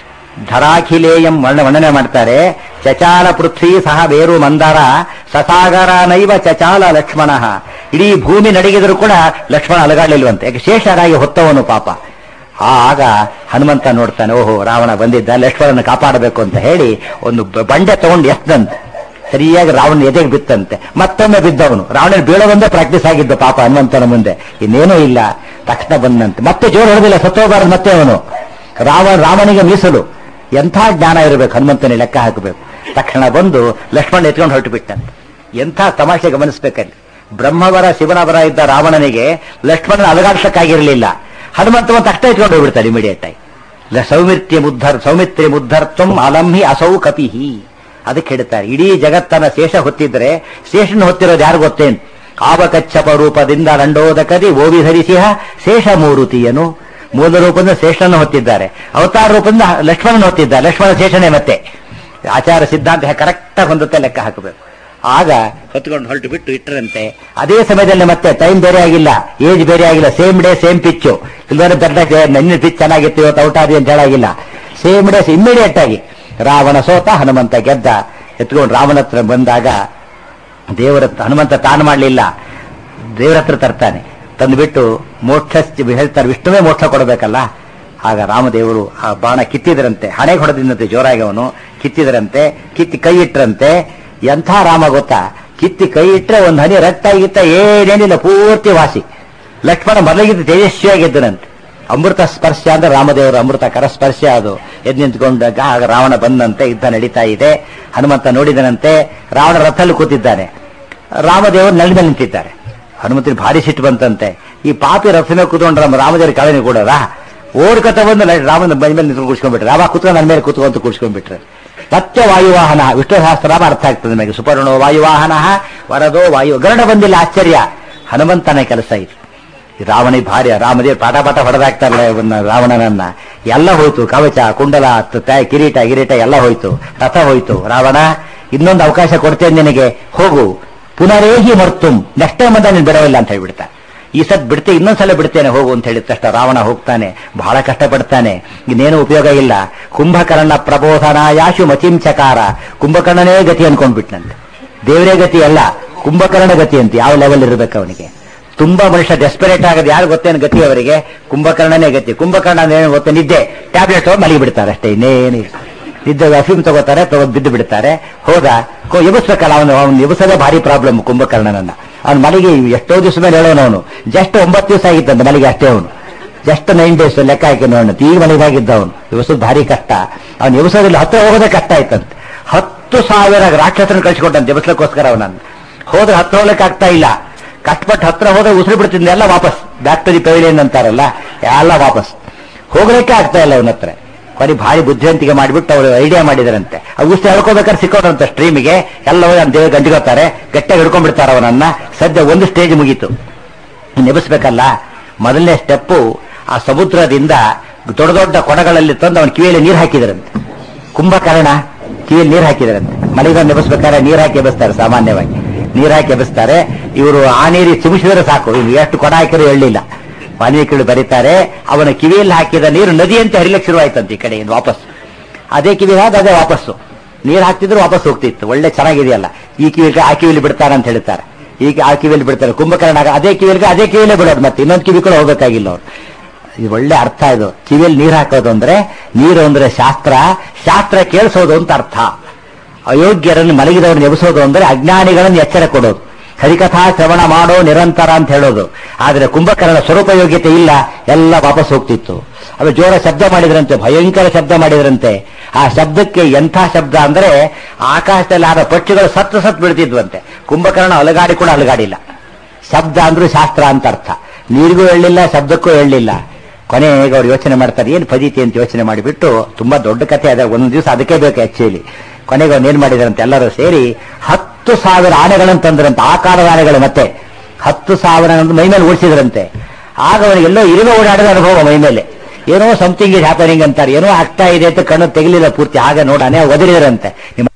ಧರಾಖಿಲೇಯಂ ವರ್ಣ ವರ್ಣನೆ ಮಾಡ್ತಾರೆ ಚಚಾಲ ಪೃಥ್ವಿ ಸಹ ಬೇರು ಮಂದಾರ ಸಸಾಗರ ನೈವ ಚಚಾಲ ಲಕ್ಷ್ಮಣ ಇಡೀ ಭೂಮಿ ನಡಗಿದ್ರು ಕೂಡ ಲಕ್ಷ್ಮಣ ಅಲಗಾಡ್ಲಿಲ್ವಂತೆ ಯಾಕೆ ಶೇಷರಾಗಿ ಹೊತ್ತವನು ಪಾಪ ಆಗ ಹನುಮಂತ ನೋಡ್ತಾನೆ ಓಹೋ ರಾವಣ ಬಂದಿದ್ದ ಲಕ್ಷ್ಮಣನ ಕಾಪಾಡಬೇಕು ಅಂತ ಹೇಳಿ ಒಂದು ಬ- ಬಂಡೆ ತಗೊಂಡು ಎತ್ತಂತೆ ಸರಿಯಾಗಿ ರಾವಣ ಎದೆಗೆ ಬಿತ್ತಂತೆ ಮತ್ತೊಮ್ಮೆ ಬಿದ್ದವನು ರಾವಣನ ಬೀಳೋದೊಂದೇ ಪ್ರಾಕ್ಟೀಸ್ ಆಗಿದ್ದ ಪಾಪ ಹನುಮಂತನ ಮುಂದೆ ಇನ್ನೇನೂ ಇಲ್ಲ ತಕ್ಷಣ ಬಂದಂತೆ ಮತ್ತೆ ಜೋರು ಹೊಡೆದಿಲ್ಲ ಸತ್ತೋಬಾರದು ಮತ್ತೆ ಅವನು ರಾವಣ ರಾಮನಿಗೆ ಮೀಸಲು ಎಂಥ ಜ್ಞಾನ ಇರಬೇಕು ಹನುಮಂತನ ಲೆಕ್ಕ ಹಾಕಬೇಕು ತಕ್ಷಣ ಬಂದು ಲಕ್ಷ್ಮಣ ಎತ್ಕೊಂಡು ಹೊರಟು ಬಿಟ್ಟಂತೆ ಎಂಥ ತಮಾಷೆ ಗಮನಿಸಬೇಕಲ್ಲಿ ಬ್ರಹ್ಮವರ ಶಿವನವರ ಇದ್ದ ರಾವಣನಿಗೆ ಲಕ್ಷ್ಮಣನ ಅಲಗಾಡ್ಸಕ್ಕಾಗಿರಲಿಲ್ಲ ಹನುಮಂತ ತಕ್ಷಣ ಎತ್ಕೊಂಡು ಹೋಗ್ಬಿಡ್ತಾರೆ ಇಮಿಡಿಯೇಟ್ ಆಗಿ ಲ- ಸೌಮಿತ್ರ್ಯ ಮುದ್ಧರ್ ಸೌಮಿತ್ರ್ಯ ಮುದ್ಧರ್ಥಂ ಅಲಂಹಿ ಅಸೌ ಕಪಿಹಿ ಅದಕ್ಕೆ ಹೇಳ್ತಾರೆ ಇಡೀ ಜಗತ್ತನ್ನ ಶೇಷ ಹೊತ್ತಿದ್ರೆ ಶೇಷನ ಹೊತ್ತಿರೋದು ಯಾರು ಗೊತ್ತೇನು ಆವಕಚ್ಚಪ ರೂಪದಿಂದ ರಂಡೋದಕದಿ ಓವಿ ಧರಿಸಿಹ ಶೇಷ ಮೂರುತಿಯನು ಮೂಲ ರೂಪದಿಂದ ಶೇಷನನ್ನು ಹೊತ್ತಿದ್ದಾರೆ ಅವತಾರ ರೂಪದಿಂದ ಲಕ್ಷ್ಮಣನ ಹೊತ್ತಿದ್ದಾರೆ ಲಕ್ಷ್ಮಣ ಶೇಷನೇ ಮತ್ತೆ ಆಚಾರ ಸಿದ್ಧಾಂತ ಕರೆಕ್ಟಾಗಿ ಹೊಂದುತ್ತೆ ಲೆಕ್ಕ ಹಾಕಬೇಕು ಆಗ ಹೊತ್ಕೊಂಡು ಹೊರಟು ಬಿಟ್ಟು ಇಟ್ಟರಂತೆ ಅದೇ ಸಮಯದಲ್ಲಿ ಮತ್ತೆ ಟೈಮ್ ಬೇರೆ ಆಗಿಲ್ಲ ಏಜ್ ಬೇರೆ ಆಗಿಲ್ಲ ಸೇಮ್ ಡೇ ಸೇಮ್ ಪಿಚ್ಚು ಇಲ್ಲದ್ರೆ ಬೆಟ್ಟ ನನ್ನ ಪಿಚ್ ಚೆನ್ನಾಗಿತ್ತು ಇವತ್ತು ಔಟ್ ಆದಿ ಅಂತ ಹೇಳಾಗಿಲ್ಲ ಸೇಮ್ ಡೇಸ್ ಇಮ್ಮಿಡಿಯೇಟ್ ಆಗಿ ರಾವಣ ಸೋತ ಹನುಮಂತ ಗೆದ್ದ ಎತ್ಕೊಂಡು ರಾಮನ ಹತ್ರ ಬಂದಾಗ ದೇವರ ಹನುಮಂತ ತಾನು ಮಾಡಲಿಲ್ಲ ದೇವರ ಹತ್ರ ತರ್ತಾನೆ ತಂದುಬಿಟ್ಟು ಮೋಕ್ಷ ಹೇಳ್ತಾರೆ ವಿಷ್ಣುವೇ ಮೋಕ್ಷ ಕೊಡಬೇಕಲ್ಲ ಆಗ ರಾಮದೇವರು ಆ ಬಾಣ ಕಿತ್ತಿದ್ರಂತೆ ಹಣೆಗೆ ಹೊಡೆದಿಂದಂತೆ ಜೋರಾಗಿ ಅವನು ಕಿತ್ತಿದ್ರಂತೆ ಕಿತ್ತಿ ಕೈ ಇಟ್ರಂತೆ ಎಂಥ ರಾಮ ಗೊತ್ತಾ ಕಿತ್ತಿ ಕೈ ಇಟ್ರೆ ಒಂದು ಹನಿ ರಕ್ತ ಆಗಿತ್ತ ಏನೇನಿಲ್ಲ ಪೂರ್ತಿ ವಾಸಿ ಲಕ್ಷ್ಮಣ ಮೊದಲಿಗಿದ್ದ ತೇಜಸ್ವಿಯಾಗಿದ್ದನಂತೆ ಅಮೃತ ಸ್ಪರ್ಶ ಅಂದ್ರೆ ರಾಮದೇವರ ಅಮೃತ ಕರ ಸ್ಪರ್ಶ ಅದು ಎದ್ದು ನಿಂತ್ಕೊಂಡಾಗ ಆಗ ರಾವಣ ಬಂದಂತೆ ಯುದ್ಧ ನಡೀತಾ ಇದೆ ಹನುಮಂತ ನೋಡಿದನಂತೆ ರಾವಣ ರಥಲ್ಲಿ ಕೂತಿದ್ದಾನೆ ರಾಮದೇವರು ನೆಲದ ಮೇಲೆ ನಿಂತಿದ್ದಾರೆ ಹನುಮಂತನಿಗೆ ಭಾರಿ ಸಿಟ್ಟು ಬಂತಂತೆ ಈ ಪಾಪಿ ರಥ ಮೇಲೆ ಕೂತ್ಕೊಂಡು ರಾಮ ರಾಮದೇವ್ರ ಕಾಲನಿ ಕೊಡೋರ ಓಡ್ಕತ ಬಂದು ಲ- ರಾಮನ ಮೈ ಮೇಲೆ ನಿಂತ್ಕೊಂಡು ಕೂರ್ಸ್ಕೊಂಡ್ಬಿಟ್ರೆ ರಾಮ ಕೂತ್ಕೊಂಡು ನನ್ನ ಮೇಲೆ ಕೂತ್ಕೊಂತ ಕೂರ್ಸ್ಕೊಂಡ್ಬಿಟ್ರೆ ಮತ್ತೆ ವಾಯುವಾಹನ ವಿಷ್ಣು ಸಹಸ್ರನಾಮ ಅರ್ಥ ಆಗ್ತದೆ ನಮಗೆ ಸುಪರ್ಣೋ ವಾಯುವಾಹನ ವರದೋ ವಾಯು ಗರುಡ ಬಂದಿಲ್ಲ ಆಶ್ಚರ್ಯ ಹನುಮಂತನ ಕೆಲಸ ಇದು ಈ ರಾವಣಿ ಭಾರ್ಯ ರಾಮದೇವ್ ಪಾಠ ಪಾಠ ಹೊಡೆದಾಕ್ತಾರಲ್ಲ ಇವನ್ನ ರಾವಣನನ್ನ ಎಲ್ಲ ಹೋಯ್ತು ಕವಚ ಕುಂಡಲ ತ- ತ- ಕಿರೀಟ ಗಿರೀಟ ಎಲ್ಲ ಹೋಯ್ತು ರಥ ಹೋಯ್ತು ರಾವಣ ಇನ್ನೊಂದು ಅವಕಾಶ ಕೊಡ್ತೇನೆ ನಿನಗೆ ಹೋಗು ಪುನರೇಹಿ ಮರ್ತುಂ ನೆಕ್ಸ್ಟ್ ಟೈಮ್ ಅಂತ ನೀನು ಬಿಡವಿಲ್ಲ ಅಂತ ಹೇಳ್ಬಿಡ್ತಾ ಈ ಸತ್ ಬಿಡ್ತೆ ಇನ್ನೊಂದ್ಸಲ ಬಿಡ್ತೇನೆ ಹೋಗು ಅಂತ ಹೇಳಿದ ತಕ್ಷಣ ರಾವಣ ಹೋಗ್ತಾನೆ ಬಹಳ ಕಷ್ಟಪಡ್ತಾನೆ ಇನ್ನೇನು ಉಪಯೋಗ ಇಲ್ಲ ಕುಂಭಕರ್ಣ ಪ್ರಬೋಧನಾಯಾಶು ಮಚಿಂಚಕಾರ ಕುಂಭಕರ್ಣನೇ ಗತಿ ಅನ್ಕೊಂಡ್ಬಿಟ್ನಂತೆ ದೇವರೇ ಗತಿ ಅಲ್ಲ ಕುಂಭಕರ್ಣ ಗತಿ ಅಂತ ಯಾವ ಲೆವೆಲ್ ಇರಬೇಕು ಅವನಿಗೆ ತುಂಬಾ ಮನುಷ್ಯ ಡೆಸ್ಪರೇಟ್ ಆಗೋದು ಯಾರು ಗೊತ್ತೇನು ಗತಿ ಅವರಿಗೆ ಕುಂಭಕರ್ಣನೇ ಗತಿ ಕುಂಭಕರ್ಣ ಏನು ಗೊತ್ತ ನಿದ್ದೆ ಟ್ಯಾಬ್ಲೆಟ್ ಮಲಗಿ ಬಿಡ್ತಾರೆ ಅಷ್ಟೇ ಇನ್ನೇನು ನಿದ್ದೆ ಅಫೀಮ್ ತಗೋತಾರೆ ತಗೊಂಡು ಬಿದ್ದು ಬಿಡ್ತಾರೆ ಹೋದ ಕೋ ಎಬ್ಬಿಸ್ಬೇಕಲ್ಲ ಅವನು ಅವನು ಎಬ್ಬಿಸೋದೇ ಭಾರಿ ಪ್ರಾಬ್ಲಮ್ ಕುಂಭಕರ್ಣನನ್ನ ಅವ್ನು ಮನೆಗೆ ಎಷ್ಟೋ ದಿವಸ ಮೇಲೆ ಹೇಳೋನು ಅವನು ಜಸ್ಟ್ ಒಂಬತ್ತು ದಿವಸ ಆಗಿತ್ತಂತ ಮನೆಗೆ ಅಷ್ಟೇ ಅವನು ಜಸ್ಟ್ ನೈನ್ ಡೇಸ್ ಲೆಕ್ಕ ಹಾಕಿ ನೋಡೋಣ ಈಗ ಮನೆಗಾಗಿದ್ದ ಅವನು ಎಬ್ಬಿಸೋದು ಭಾರಿ ಕಷ್ಟ ಅವ್ನು ಎಬ್ಬಿಸೋದಿಲ್ಲ ಹತ್ರ ಹೋಗೋದೇ ಕಷ್ಟ ಆಯ್ತಂತೆ ಹತ್ತು ಸಾವಿರ ರಾಕ್ಷಸನ ಕಳಿಸಿಕೊಟ್ಟಂತೆ ಎಬ್ಬಿಸ್ಲಿಕ್ಕೋಸ್ಕರ ಅವನನ್ನು ಹೋದ್ರೆ ಹತ್ರ ಹೋಗ್ಲಿಕ್ಕೆ ಆಗ್ತಾ ಇಲ್ಲ ಕಷ್ಟಪಟ್ಟು ಹತ್ರ ಹೋದ್ರೆ ಉಸಿರು ಬಿಡ್ತಿದ್ದೆ ಎಲ್ಲ ವಾಪಸ್ ಬ್ಯಾಕ್ ಟು ದಿ ಪೆವಿಲಿಯನ್ ಅಂತಾರಲ್ಲ ಎಲ್ಲ ವಾಪಸ್ ಹೋಗ್ಲಿಕ್ಕೆ ಆಗ್ತಾ ಇಲ್ಲ ಅವನ ಹತ್ರ ಕೊನೆ ಭಾರಿ ಬುದ್ಧಿವಂತಿಕೆ ಮಾಡಿಬಿಟ್ಟು ಅವರು ಐಡಿಯಾ ಮಾಡಿದರಂತೆ ಆ ಉಸಿರು ಹೇಳ್ಕೋಬೇಕಾದ್ರೆ ಸಿಕ್ಕೋರಂತೆ ಸ್ಟ್ರೀಮಿಗೆ ಎಲ್ಲ ಹೋಗಿ ನಮ್ಮ ದೇವ ಗಂಟಿಗೋತಾರೆ ಗಟ್ಟಿಯಾಗಿ ಹಿಡ್ಕೊಂಡ್ಬಿಡ್ತಾರೆ ಅವನನ್ನ ಸದ್ಯ ಒಂದು ಸ್ಟೇಜ್ ಮುಗೀತು ನೆಬಸ್ಬೇಕಲ್ಲ ಮೊದಲನೇ ಸ್ಟೆಪ್ಪು ಆ ಸಮುದ್ರದಿಂದ ದೊಡ್ಡ ದೊಡ್ಡ ಕೊಡಗಳಲ್ಲಿ ತಂದು ಅವನ ಕಿವಿಯಲ್ಲಿ ನೀರು ಹಾಕಿದರಂತೆ ಕುಂಭಕರ್ಣ ಕಿವಿಯಲ್ಲಿ ನೀರು ಹಾಕಿದರಂತೆ ಮಳೆಗೆ ನೆಬಸ್ಬೇಕಾದ್ರೆ ನೀರು ಹಾಕಿ ಎಬ್ಬಿಸ್ತಾರೆ ಸಾಮಾನ್ಯವಾಗಿ ನೀರು ಹಾಕಿ ಎಬ್ಬಿಸ್ತಾರೆ ಇವರು ಆ ನೀರು ಚಿಮುಸಿದ್ರೆ ಸಾಕು ಇವ್ರು ಎಷ್ಟು ಕೊಡ ಹಾಕಿದ್ರು ಹೇಳಲಿಲ್ಲ ವಾಲ್ಮೀಕಿಗಳು ಬರೀತಾರೆ ಅವನ ಕಿವಿಯಲ್ಲಿ ಹಾಕಿದ ನೀರು ನದಿಯಂತೆ ಹರಿಲಿಕ್ಕೆ ಶುರುವಾಯ್ತಂತೆ ಈ ಕಡೆಯಿಂದ ವಾಪಸ್ ಅದೇ ಕಿವಿ ಹಾಗೆ ಅದೇ ವಾಪಸ್ಸು ನೀರು ಹಾಕ್ತಿದ್ರು ವಾಪಸ್ ಹೋಗ್ತಿತ್ತು ಒಳ್ಳೆ ಚೆನ್ನಾಗಿದೆಯಲ್ಲ ಈ ಕಿವಿಗೆ ಆ ಕಿವಿಲಿ ಬಿಡ್ತಾರೆ ಅಂತ ಹೇಳ್ತಾರೆ ಈಗ ಆ ಕಿವಿಯಲ್ಲಿ ಬಿಡ್ತಾರೆ ಕುಂಭಕರ್ಣ ಆಗ ಅದೇ ಕಿವಿಗೆ ಅದೇ ಕಿವಿಯಲ್ಲೇ ಬಿಡೋದು ಮತ್ತೆ ಇನ್ನೊಂದು ಕಿವಿ ಕೂಡ ಹೋಗ್ಬೇಕಾಗಿಲ್ಲ ಅವ್ರು ಇದು ಒಳ್ಳೆ ಅರ್ಥ ಇದು ಕಿವಿಯಲ್ಲಿ ನೀರು ಹಾಕೋದು ಅಂದ್ರೆ ನೀರು ಅಂದ್ರೆ ಶಾಸ್ತ್ರ ಶಾಸ್ತ್ರ ಕೇಳಿಸೋದು ಅಂತ ಅರ್ಥ ಅಯೋಗ್ಯರನ್ನು ಮಲಗಿದವರನ್ನು ಎಬ್ಬಿಸೋದು ಅಂದ್ರೆ ಅಜ್ಞಾನಿಗಳನ್ನು ಎಚ್ಚರ ಕೊಡೋದು ಹರಿಕಥಾ ಶ್ರವಣ ಮಾಡೋ ನಿರಂತರ ಅಂತ ಹೇಳೋದು ಆದರೆ ಕುಂಭಕರ್ಣ ಸ್ವರೂಪ ಯೋಗ್ಯತೆ ಇಲ್ಲ ಎಲ್ಲ ವಾಪಸ್ ಹೋಗ್ತಿತ್ತು ಅದು ಜೋರ ಶಬ್ದ ಮಾಡಿದ್ರಂತೆ ಭಯಂಕರ ಶಬ್ದ ಮಾಡಿದ್ರಂತೆ ಆ ಶಬ್ದಕ್ಕೆ ಎಂಥ ಶಬ್ದ ಅಂದ್ರೆ ಆಕಾಶದಲ್ಲಿ ಆದ ಪಕ್ಷಿಗಳು ಸತ್ತು ಸತ್ತು ಬೀಳ್ತಿದ್ವಂತೆ ಕುಂಭಕರ್ಣ ಅಲಗಾಡಿ ಕೂಡ ಅಲಗಾಡಿಲ್ಲ ಶಬ್ದ ಅಂದ್ರೂ ಶಾಸ್ತ್ರ ಅಂತ ಅರ್ಥ ನೀರಿಗೂ ಹೇಳಲಿಲ್ಲ ಶಬ್ದಕ್ಕೂ ಹೇಳಲಿಲ್ಲ ಕೊನೆಗೆ ಅವ್ರು ಯೋಚನೆ ಮಾಡ್ತಾರೆ ಏನು ಪದೀತಿ ಅಂತ ಯೋಚನೆ ಮಾಡಿಬಿಟ್ಟು ತುಂಬಾ ದೊಡ್ಡ ಕಥೆ ಅದ ಒಂದು ದಿವಸ ಅದಕ್ಕೆ ಬೇಕು ಆಕ್ಚುಲಿ ಕೊನೆಗೆ ಅವ್ರು ಏನ್ ಮಾಡಿದಾರಂತೆ ಎಲ್ಲರೂ ಸೇರಿ ಹತ್ತು ಸಾವಿರ ಆನೆಗಳನ್ನು ತಂದ್ರಂತೆ ಆಕಾರದ ಆನೆಗಳು ಮತ್ತೆ ಹತ್ತು ಸಾವಿರ ಮೈ ಮೇಲೆ ಓಡಿಸಿದ್ರಂತೆ ಆಗ ಅವನಿಗೆ ಎಲ್ಲೋ ಇರುವೆ ಓಡಾಡಿದ ಅನುಭವ ಮೈ ಮೇಲೆ ಏನೋ ಸಮಥಿಂಗ್ ಇಸ್ ಹ್ಯಾಪನಿಂಗ್ ಅಂತಾರೆ ಏನೋ ಆಗ್ತಾ ಇದೆ ಅಂತ ಕಣ್ಣು ತೆಗಲಿಲ್ಲ ಪೂರ್ತಿ ಆಗ ನೋಡಾನೆ ಒದರಿದ್ರಂತೆ ನಿಮ್ಮ